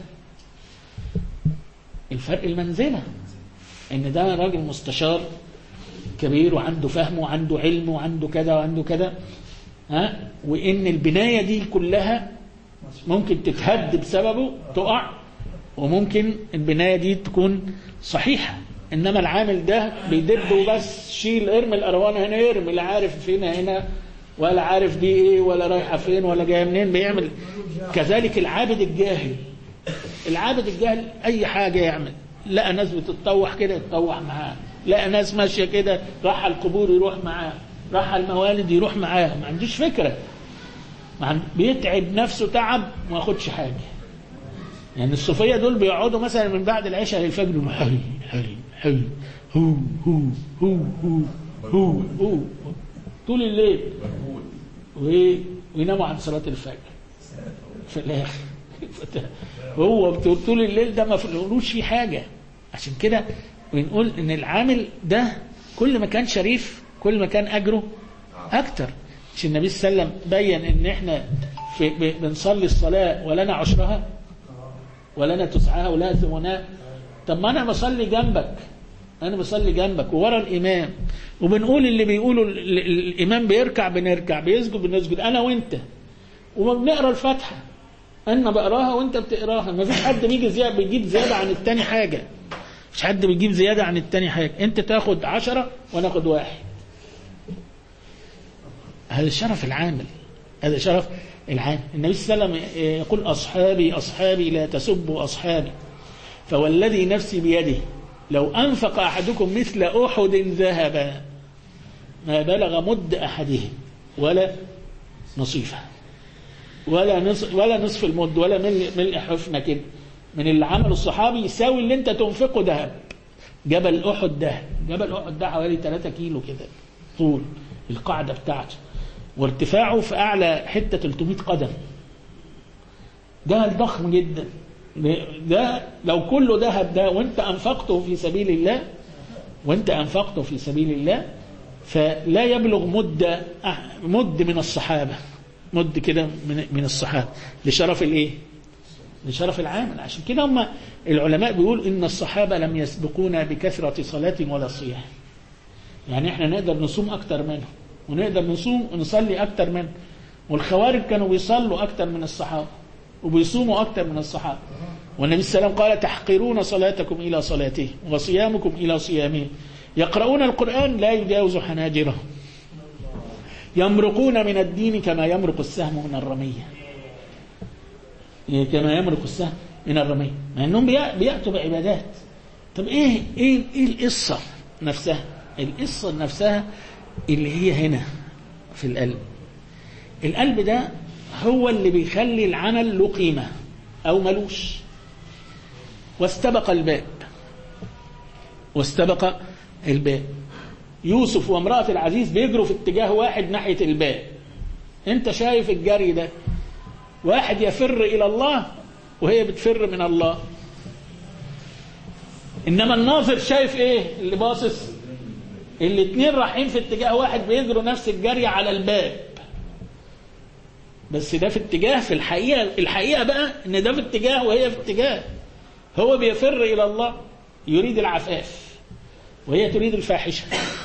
الفرق المنزله ان ده راجل مستشار كبير وعنده فهم وعنده علم وعنده كذا وعنده كذا ها وان البنايه دي كلها ممكن تتهد بسببه تقع وممكن البنايه دي تكون صحيحه انما العامل ده بيدب وبس شيل ارمي الأروانة هنا يرمي لا عارف فين هنا ولا عارف دي ايه ولا رايحه فين ولا جايه منين بيعمل كذلك العابد الجاهل العابد الجاهل اي حاجه يعمل لقى ناس بتتطوح كده يتطوح معاه لقى ناس ماشيه كده راح على القبور يروح معاه راح على الموالد يروح معاه ما عندوش فكره ما عند... بيتعب نفسه تعب وما ياخدش حاجه يعني الصوفيه دول بيقعدوا مثلا من بعد العشاء للفجر يقولوا حي حي حي هو هو هو هو هو هو طول الليل و- ويناموا عن صلاه الفجر في الاخر هو طول الليل ده ما فلقلوش فيه حاجة عشان كده بنقول ان العامل ده كل ما كان شريف كل ما كان اجره اكتر مش النبي صلى الله عليه وسلم بين ان احنا في ب- بنصلي الصلاة ولنا عشرها ولنا تسعها ولنا ثمنها طب ما انا بصلي جنبك انا بصلي جنبك وورا الامام وبنقول اللي بيقولوا ال- ال- الامام بيركع بنركع بيسجد بنسجد انا وانت وبنقرا الفاتحه انا بقراها وانت بتقراها ما فيش حد بيجي زيادة بيجيب زياده عن التاني حاجه مش حد بيجيب زياده عن التاني حاجه انت تاخد عشرة وانا اخد واحد هذا شرف العامل هذا شرف العامل النبي صلى الله عليه وسلم يقول اصحابي اصحابي لا تسبوا اصحابي فوالذي نفسي بيده لو انفق احدكم مثل احد ذهبا ما بلغ مد احدهم ولا نصيفه ولا نصف ولا نصف المد ولا ملء ملء حفنه كده من اللي عمله الصحابي يساوي اللي انت تنفقه ذهب جبل احد ده جبل احد ده حوالي 3 كيلو كده طول القاعده بتاعته وارتفاعه في اعلى حته 300 قدم جبل ضخم جدا ده لو كله ذهب ده وانت انفقته في سبيل الله وانت انفقته في سبيل الله فلا يبلغ مد مد من الصحابه مد كده من من الصحابه لشرف الايه؟ لشرف العامل عشان كده هم العلماء بيقولوا ان الصحابه لم يسبقونا بكثره صلاه ولا صيام. يعني احنا نقدر نصوم اكتر منهم ونقدر نصوم ونصلي اكتر منهم والخوارج كانوا بيصلوا اكتر من الصحابه وبيصوموا اكتر من الصحابه والنبي صلى الله عليه وسلم قال تحقرون صلاتكم الى صلاته وصيامكم الى صيامه يقرؤون القران لا يجاوز حناجرهم يمرقون من الدين كما يمرق السهم من الرمية كما يمرق السهم من الرمية مع انهم بيأ- بيأتوا بعبادات طب ايه ايه ايه القصة نفسها القصة نفسها اللي هي هنا في القلب القلب ده هو اللي بيخلي العمل له قيمة او ملوش واستبق الباب واستبق الباب يوسف وامرأة العزيز بيجروا في اتجاه واحد ناحية الباب انت شايف الجري ده واحد يفر الى الله وهي بتفر من الله انما الناظر شايف ايه اللي باصص الاتنين رايحين في اتجاه واحد بيجروا نفس الجري على الباب بس ده في اتجاه في الحقيقة الحقيقة بقى ان ده في اتجاه وهي في اتجاه هو بيفر الى الله يريد العفاف وهي تريد الفاحشة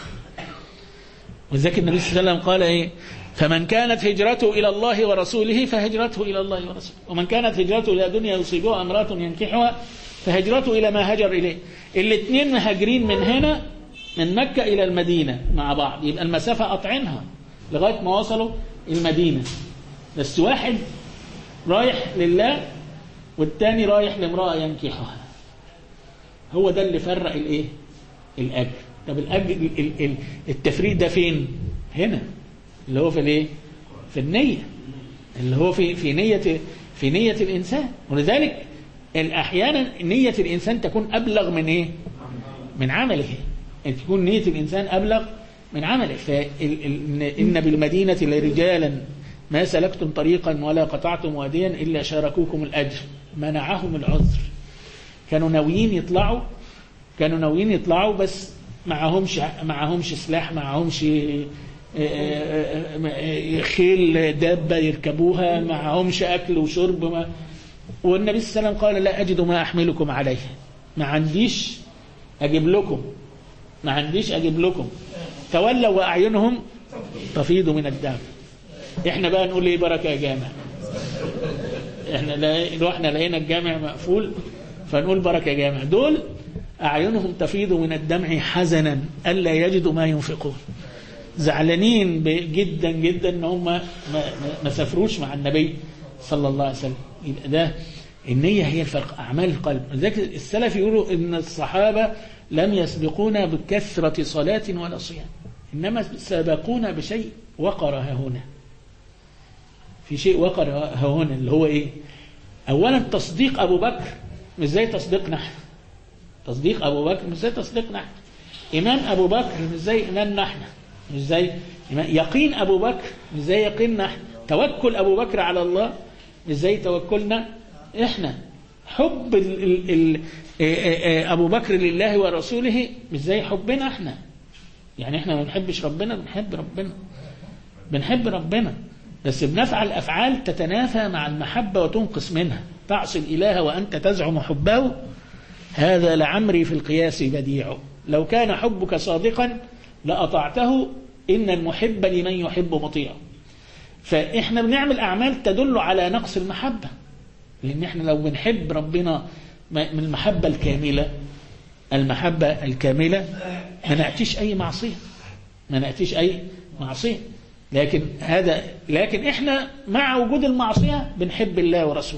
وذلك النبي صلى الله عليه وسلم قال ايه فمن كانت هجرته إلى الله ورسوله فهجرته إلى الله ورسوله ومن كانت هجرته إلى دنيا يصيبها امرأة ينكحها فهجرته إلى ما هجر إليه الاثنين مهاجرين من هنا من مكة إلى المدينة مع بعض يبقى المسافة قطعينها لغاية ما وصلوا المدينة بس واحد رايح لله والتاني رايح لامرأة ينكحها هو ده اللي فرق الايه الاجر طب الاجر ال- ال- ال- التفريق ده فين هنا اللي هو في الايه في النية اللي هو في في نية في نية الإنسان ولذلك أحيانا نية الإنسان تكون أبلغ من إيه من عمله أن تكون نية الإنسان أبلغ من عمله فإن بالمدينة لرجالا ما سلكتم طريقا ولا قطعتم واديا إلا شاركوكم الأجر منعهم العذر كانوا ناويين يطلعوا كانوا ناويين يطلعوا بس معهمش معهمش سلاح معهمش خيل دابة يركبوها معهمش أكل وشرب ما والنبي صلى الله عليه وسلم قال لا أجد ما أحملكم عليه ما عنديش أجيب لكم ما عنديش أجيب لكم تولوا وأعينهم تفيض من الدم احنا بقى نقول ايه بركة يا جامع احنا لا رحنا لقينا الجامع مقفول فنقول بركة يا جامع دول أعينهم تفيض من الدمع حزنا ألا يجدوا ما ينفقون زعلانين جدا جدا ان هم ما, ما سافروش مع النبي صلى الله عليه وسلم يبقى ده النية هي الفرق أعمال القلب لذلك السلف يقولوا إن الصحابة لم يسبقونا بكثرة صلاة ولا صيام إنما سبقونا بشيء وقر هنا في شيء وقر هنا اللي هو إيه أولا تصديق أبو بكر مش زي تصديقنا احنا تصديق أبو بكر مش زي تصديقنا احنا إيمان أبو بكر مش زي إيماننا احنا مش زي يقين أبو بكر مش زي يقيننا احنا توكل أبو بكر على الله مش زي توكلنا احنا حب ال ال ال أبو بكر لله ورسوله مش زي حبنا احنا يعني احنا ما بنحبش ربنا بنحب ربنا بنحب ربنا بس بنفعل أفعال تتنافى مع المحبة وتنقص منها تعصي الإله وأنت تزعم حبه هذا لعمري في القياس بديع لو كان حبك صادقا لأطعته إن المحب لمن يحب مطيع فإحنا بنعمل أعمال تدل على نقص المحبة لأن إحنا لو بنحب ربنا من المحبة الكاملة المحبة الكاملة ما نأتيش أي معصية ما نأتيش أي معصية لكن هذا لكن إحنا مع وجود المعصية بنحب الله ورسوله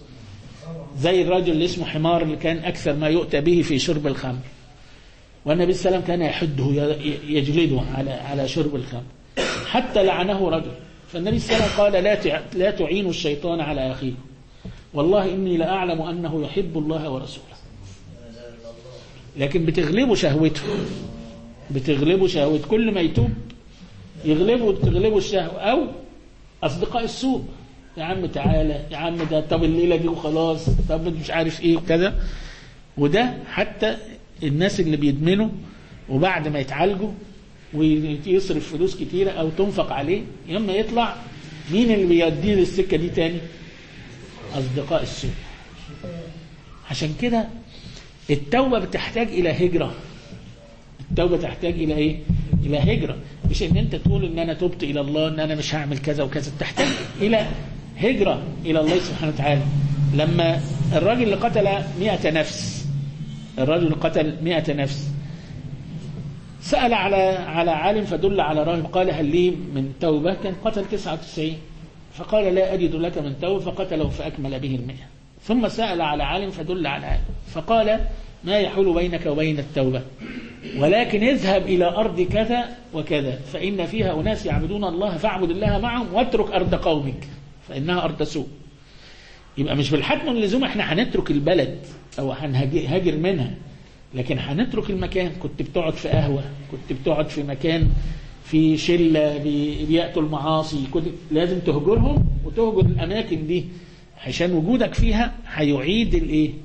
زي الرجل اللي اسمه حمار اللي كان أكثر ما يؤتى به في شرب الخمر والنبي صلى الله عليه وسلم كان يحده يجلده على على شرب الخمر حتى لعنه رجل فالنبي صلى الله عليه وسلم قال لا لا تعينوا الشيطان على أخيكم والله إني لأعلم أنه يحب الله ورسوله لكن بتغلبه شهوته بتغلبه شهوته كل ما يتوب يغلبه تغلبه الشهوة أو أصدقاء السوء يا عم تعالى يا عم ده طب الليلة دي وخلاص طب مش عارف ايه وكذا وده حتى الناس اللي بيدمنوا وبعد ما يتعالجوا ويصرف فلوس كتيرة أو تنفق عليه لما يطلع مين اللي بيوديه للسكة دي تاني أصدقاء السوء عشان كده التوبة بتحتاج إلى هجرة التوبة تحتاج إلى إيه؟ إلى هجرة مش إن أنت تقول إن أنا تبت إلى الله إن أنا مش هعمل كذا وكذا تحتاج إلى هجرة إلى الله سبحانه وتعالى لما الراجل اللي قتل مئة نفس الرجل قتل مئة نفس سأل على على عالم فدل على راهب قال هل لي من توبة كان قتل 99 فقال لا أجد لك من توبة فقتله فأكمل به المئة ثم سأل على عالم فدل على عالم فقال ما يحول بينك وبين التوبة ولكن اذهب إلى أرض كذا وكذا فإن فيها أناس يعبدون الله فاعبد الله معهم واترك أرض قومك فإنها أرض سوء يبقى مش بالحتم اللزوم احنا هنترك البلد أو هنهاجر منها لكن هنترك المكان كنت بتقعد في قهوة كنت بتقعد في مكان في شلة بيأتوا المعاصي كنت لازم تهجرهم وتهجر الأماكن دي عشان وجودك فيها هيعيد الايه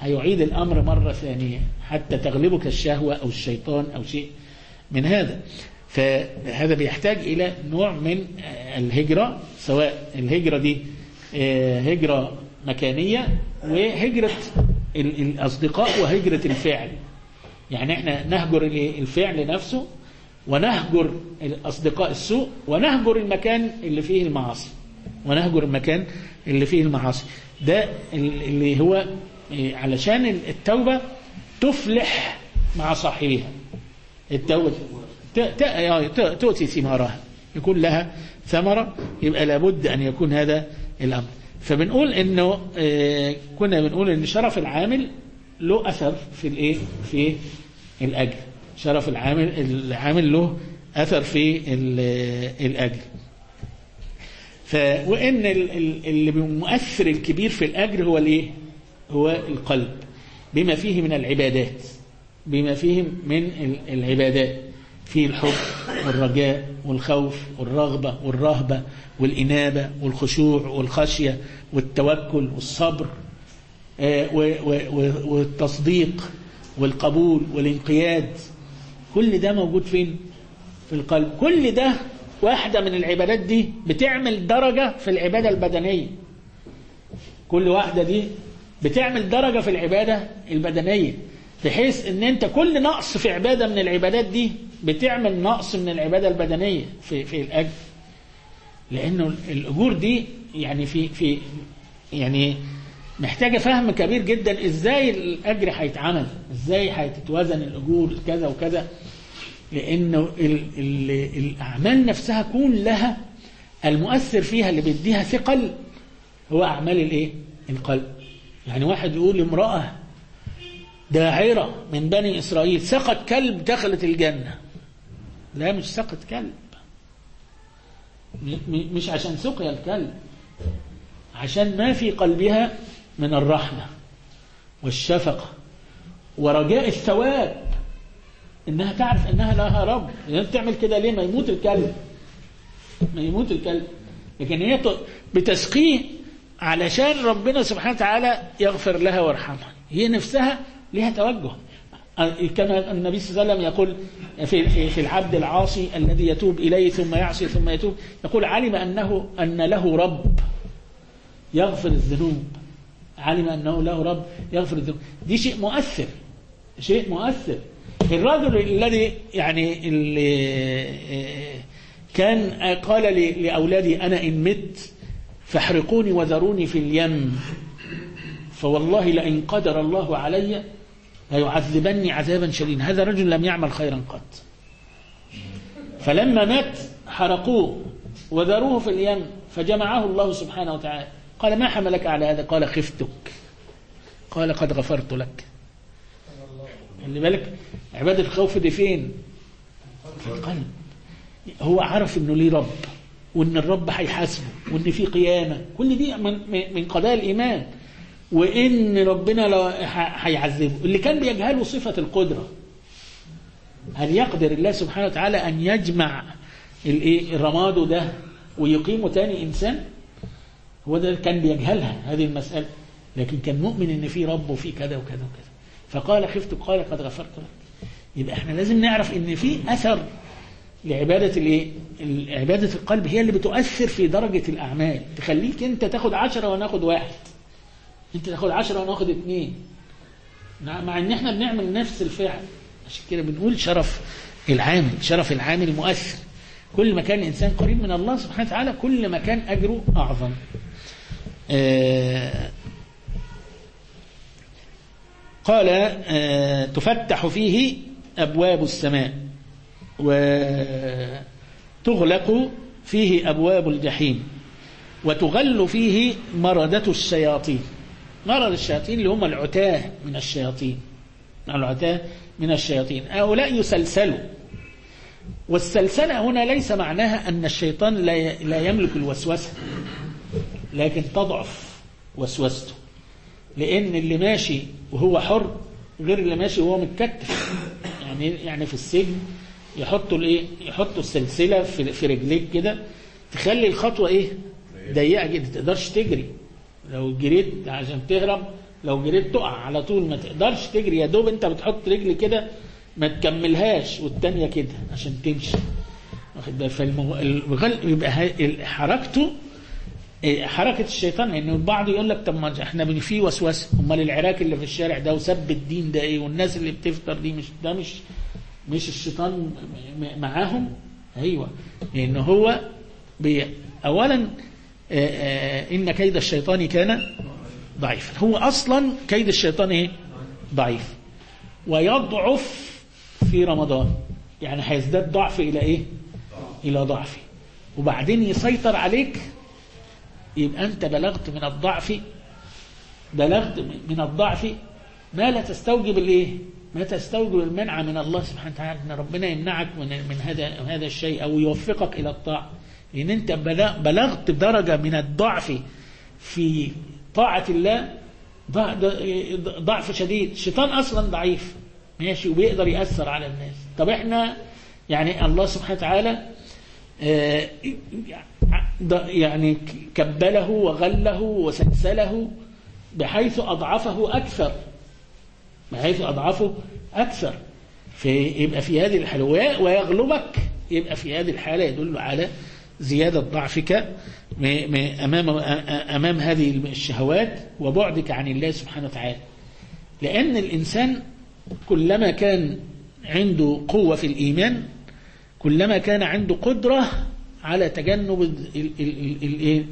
هيعيد الأمر مرة ثانية حتى تغلبك الشهوة أو الشيطان أو شيء من هذا فهذا بيحتاج إلى نوع من الهجرة سواء الهجرة دي آه، هجرة مكانية وهجرة ال- الأصدقاء وهجرة الفعل يعني احنا نهجر ال- الفعل نفسه ونهجر الأصدقاء السوء ونهجر المكان اللي فيه المعاصي ونهجر المكان اللي فيه المعاصي ده ال- اللي هو إيه، علشان التوبة تفلح مع صاحبها التوبة ت- ت- آه، ت- تؤتي ثمارها يكون لها ثمرة يبقى لابد أن يكون هذا الأمر فبنقول انه آه، كنا بنقول ان شرف العامل له اثر في الايه في الاجر شرف العامل العامل له اثر في ال- الاجر ف وان ال- ال- اللي المؤثر الكبير في الاجر هو الايه هو القلب بما فيه من العبادات بما فيه من ال- العبادات فيه الحب والرجاء والخوف والرغبة والرهبة والإنابة والخشوع والخشية والتوكل والصبر آه، و- و- و- والتصديق والقبول والانقياد كل ده موجود فين في القلب كل ده واحدة من العبادات دي بتعمل درجة في العبادة البدنية كل واحدة دي بتعمل درجة في العبادة البدنية بحيث ان انت كل نقص في عبادة من العبادات دي بتعمل نقص من العبادة البدنية في, في الأجر لأنه الأجور دي يعني في في يعني محتاجة فهم كبير جدا ازاي الأجر هيتعمل ازاي هتتوازن الأجور كذا وكذا لأنه ال ال الأعمال نفسها كلها المؤثر فيها اللي بيديها ثقل هو أعمال الإيه؟ القلب يعني واحد يقول امرأة داعرة من بني إسرائيل سقط كلب دخلت الجنة لا مش سقط كلب م- م- مش عشان سقيا الكلب عشان ما في قلبها من الرحمة والشفقة ورجاء الثواب انها تعرف انها لها رب يعني بتعمل كده ليه ما يموت الكلب ما يموت الكلب لكن هي ت- بتسقيه علشان ربنا سبحانه وتعالى يغفر لها ويرحمها هي نفسها لها توجه كما النبي صلى الله عليه وسلم يقول في في في العبد العاصي الذي يتوب اليه ثم يعصي ثم يتوب يقول علم انه ان له رب يغفر الذنوب علم انه له رب يغفر الذنوب دي شيء مؤثر شيء مؤثر الرجل الذي يعني اللي كان قال ل- لاولادي انا ان مت فاحرقوني وذروني في اليم فوالله لئن قدر الله علي ليعذبني عذابا شديدا هذا رجل لم يعمل خيرا قط فلما مات حرقوه وذروه في اليم فجمعه الله سبحانه وتعالى قال ما حملك على هذا قال خفتك قال قد غفرت لك خلي بالك عبادة الخوف دي فين في القلب هو عرف انه ليه رب وان الرب هيحاسبه وان في قيامه كل دي من من قضايا الايمان وان ربنا لا- ح- هيعذبه اللي كان بيجهله صفه القدره هل يقدر الله سبحانه وتعالى ان يجمع الايه الرماد ده ويقيمه تاني انسان هو ده اللي كان بيجهلها هذه المساله لكن كان مؤمن ان في رب وفي كذا وكذا وكذا فقال خفت قال قد غفرت لك يبقى احنا لازم نعرف ان في اثر لعبادة الايه؟ عبادة القلب هي اللي بتؤثر في درجة الأعمال تخليك أنت تاخد عشرة وأنا أخد واحد أنت تاخد عشرة وأنا أخد اتنين نعم، مع إن إحنا بنعمل نفس الفعل عشان كده بنقول شرف العامل شرف العامل مؤثر كل ما كان الإنسان قريب من الله سبحانه وتعالى كل ما كان أجره أعظم آه قال آه تفتح فيه أبواب السماء وتغلق فيه أبواب الجحيم وتغل فيه مردة الشياطين مرض الشياطين اللي هم العتاة من الشياطين العتاة من الشياطين هؤلاء يسلسلوا والسلسلة هنا ليس معناها أن الشيطان لا لا يملك الوسوسة لكن تضعف وسوسته لأن اللي ماشي وهو حر غير اللي ماشي وهو متكتف يعني يعني في السجن يحطوا الايه يحطوا السلسله في في رجليك كده تخلي الخطوه ايه ضيقه جدا ما تقدرش تجري لو جريت عشان تهرب لو جريت تقع على طول ما تقدرش تجري يا دوب انت بتحط رجل كده ما تكملهاش والتانية كده عشان تمشي واخد بالك فالغل يبقى ه- حركته إيه، حركة الشيطان لأن البعض يقول لك طب ما احنا بن- في وسوسة أمال العراك اللي في الشارع ده وسب الدين ده إيه والناس اللي بتفطر دي مش ده مش مش الشيطان م- م- معاهم أيوه لأن هو بي أولا آه، آه، إن كيد الشيطان كان ضعيفا هو أصلا كيد الشيطان إيه ضعيف ويضعف في رمضان يعني هيزداد ضعف إلى إيه إلى ضعفه وبعدين يسيطر عليك يبقى أنت بلغت من الضعف بلغت من الضعف ما لا تستوجب الايه ما تستوجب المنع من الله سبحانه وتعالى ان ربنا يمنعك من من هذا هذا الشيء او يوفقك الى الطاعه لان انت بلغ- بلغت درجه من الضعف في طاعه الله ضع- ض- ضعف شديد الشيطان اصلا ضعيف ماشي وبيقدر ياثر على الناس طب احنا يعني الله سبحانه وتعالى آه، ض- يعني كبله وغله وسلسله بحيث أضعفه أكثر بحيث أضعفه أكثر فيبقى في هذه الحالة وي- ويغلبك يبقى في هذه الحالة يدل على زيادة ضعفك م- م- أمام أمام هذه الشهوات وبعدك عن الله سبحانه وتعالى لأن الإنسان كلما كان عنده قوة في الإيمان كلما كان عنده قدرة على تجنب ال- ال- ال- ال- ال-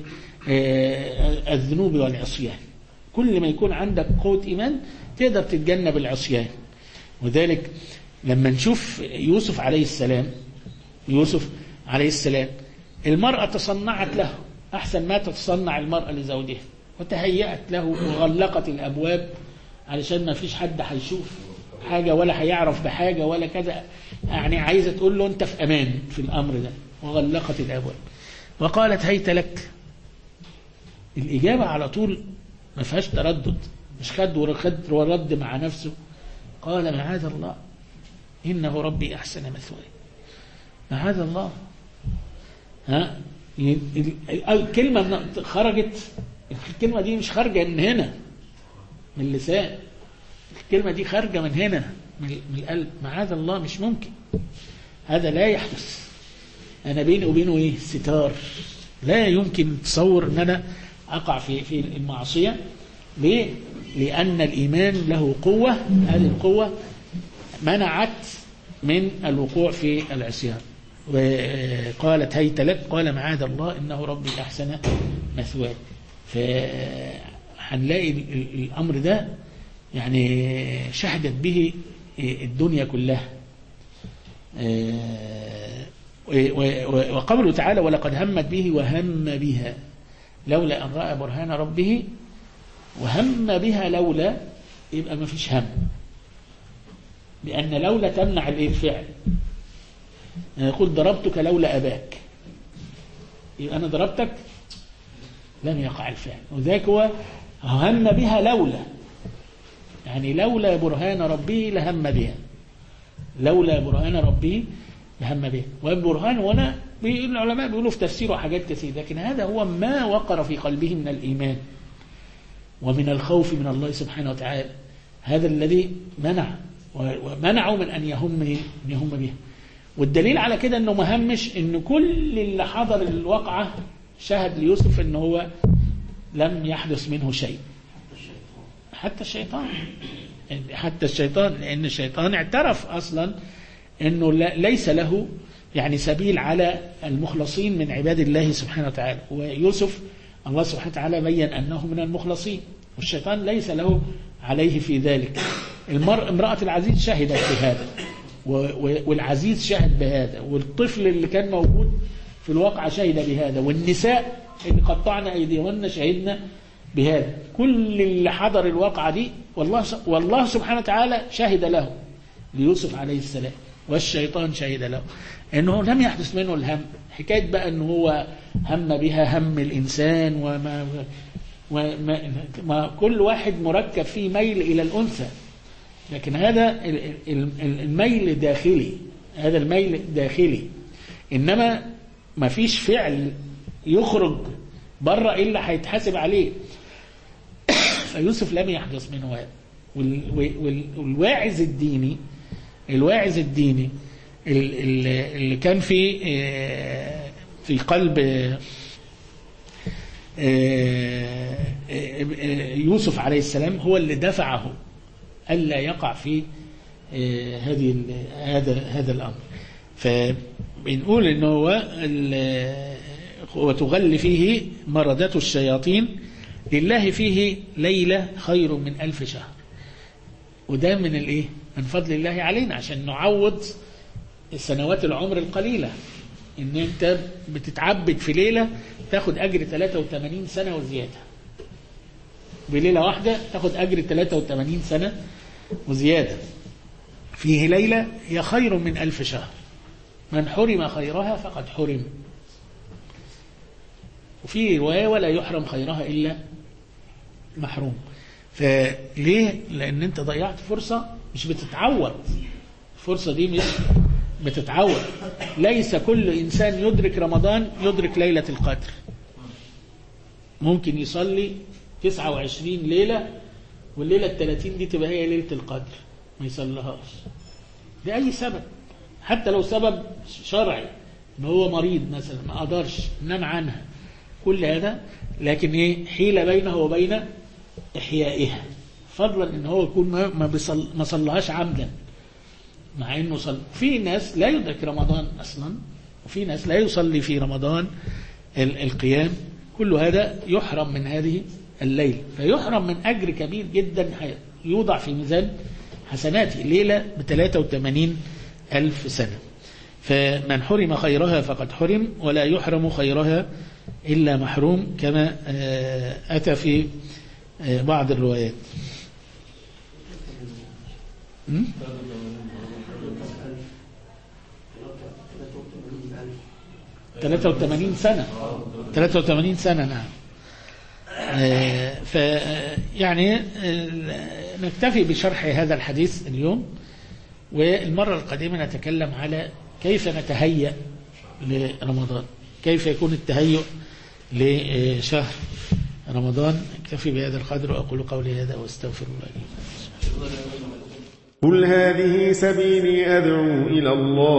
آه، الذنوب والعصيان كل ما يكون عندك قوة إيمان تقدر تتجنب العصيان وذلك لما نشوف يوسف عليه السلام يوسف عليه السلام المرأة تصنعت له أحسن ما تتصنع المرأة لزوجها وتهيأت له وغلقت الأبواب علشان ما فيش حد هيشوف حاجة ولا هيعرف بحاجة ولا كذا يعني عايزة تقول له أنت في أمان في الأمر ده وغلقت الأبواب وقالت هيت لك الإجابة على طول ما فيهاش تردد مش خد ورد ورد مع نفسه قال معاذ الله إنه ربي أحسن مثواي معاذ الله ها ي- ال- الكلمة من- خرجت الكلمة دي مش خارجة من هنا من اللسان الكلمة دي خارجة من هنا من من القلب معاذ الله مش ممكن هذا لا يحدث أنا بيني وبينه إيه ستار لا يمكن تصور أن أنا أقع في في المعصية ليه؟ لأن الإيمان له قوة هذه القوة منعت من الوقوع في العصيان وقالت هيت لك قال معاذ الله إنه ربي أحسن مثواي فهنلاقي ال- ال- الأمر ده يعني شهدت به الدنيا كلها آه، و- و- وقوله تعالى ولقد همت به وهم بها لولا أن رأى برهان ربه وهم بها لولا يبقى ما فيش هم لأن لولا تمنع الإيه؟ الفعل يعني يقول ضربتك لولا أباك يبقى أنا ضربتك لم يقع الفعل وذاك هو هم بها لولا يعني لولا برهان ربه لهم بها لولا برهان ربه لهم به والبرهان هنا بي- العلماء بيقولوا في تفسيره حاجات كثيرة لكن هذا هو ما وقر في قلبه من الإيمان ومن الخوف من الله سبحانه وتعالى هذا الذي منع و- ومنعه من أن يهم من يهم به والدليل على كده أنه مهمش أن كل اللي حضر الواقعة شهد ليوسف أنه هو لم يحدث منه شيء حتى الشيطان حتى الشيطان لأن الشيطان اعترف أصلا أنه لا- ليس له يعني سبيل على المخلصين من عباد الله سبحانه وتعالى ويوسف الله سبحانه وتعالى بين أنه من المخلصين والشيطان ليس له عليه في ذلك المرء امرأة العزيز شهدت بهذا و- و- والعزيز شهد بهذا والطفل اللي كان موجود في الواقع شهد بهذا والنساء اللي قطعنا أيديهن شهدنا بهذا كل اللي حضر الواقعة دي والله والله سبحانه وتعالى شهد له ليوسف عليه السلام والشيطان شهد له انه لم يحدث منه الهم حكايه بقى ان هو هم بها هم الانسان وما وما ما كل واحد مركب فيه ميل الى الانثى لكن هذا ال- ال- ال- الميل داخلي هذا الميل داخلي انما ما فيش فعل يخرج بره الا هيتحاسب عليه فيوسف لم يحدث منه هذا وال- وال- والواعظ الديني الواعظ الديني ال- ال- اللي كان في آه، في قلب آه، آه، آه، يوسف عليه السلام هو اللي دفعه ألا يقع في آه، هذه ال- هذا هذا الأمر فبنقول إن هو ال- وتغل فيه مردة الشياطين لله فيه ليلة خير من ألف شهر وده من الايه من فضل الله علينا عشان نعوض سنوات العمر القليلة ان انت بتتعبد في ليلة تاخد اجر 83 سنة وزيادة بليلة واحدة تاخد اجر 83 سنة وزيادة فيه ليلة هي خير من ألف شهر من حرم خيرها فقد حرم وفي رواية ولا يحرم خيرها إلا محروم فليه لأن أنت ضيعت فرصة مش بتتعوض الفرصة دي مش بتتعوض ليس كل إنسان يدرك رمضان يدرك ليلة القدر ممكن يصلي 29 ليلة والليلة الثلاثين دي تبقى هي ليلة القدر ما يصليهاش لأي سبب حتى لو سبب شرعي ان هو مريض مثلا ما قدرش نام عنها كل هذا لكن ايه حيلة بينه وبين احيائها فضلا ان هو يكون ما ما, بيصل ما صلىهاش عمدا مع انه صلى في ناس لا يدرك رمضان اصلا وفي ناس لا يصلي في رمضان ال- القيام كل هذا يحرم من هذه الليل فيحرم من اجر كبير جدا حي- يوضع في ميزان حسناته ليلة ب 83 ألف سنة فمن حرم خيرها فقد حرم ولا يحرم خيرها إلا محروم كما آه، أتى في آه، بعض الروايات م? 83 سنة 83 سنة نعم آه، ف يعني آه، نكتفي بشرح هذا الحديث اليوم والمرة القادمة نتكلم على كيف نتهيأ لرمضان كيف يكون التهيؤ لشهر رمضان اكتفي بهذا القدر وأقول قولي هذا واستغفر الله لي قل هذه سبيلي أدعو إلى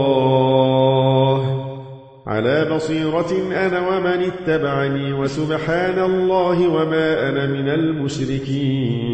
الله على بصيرة أنا ومن اتبعني وسبحان الله وما أنا من المشركين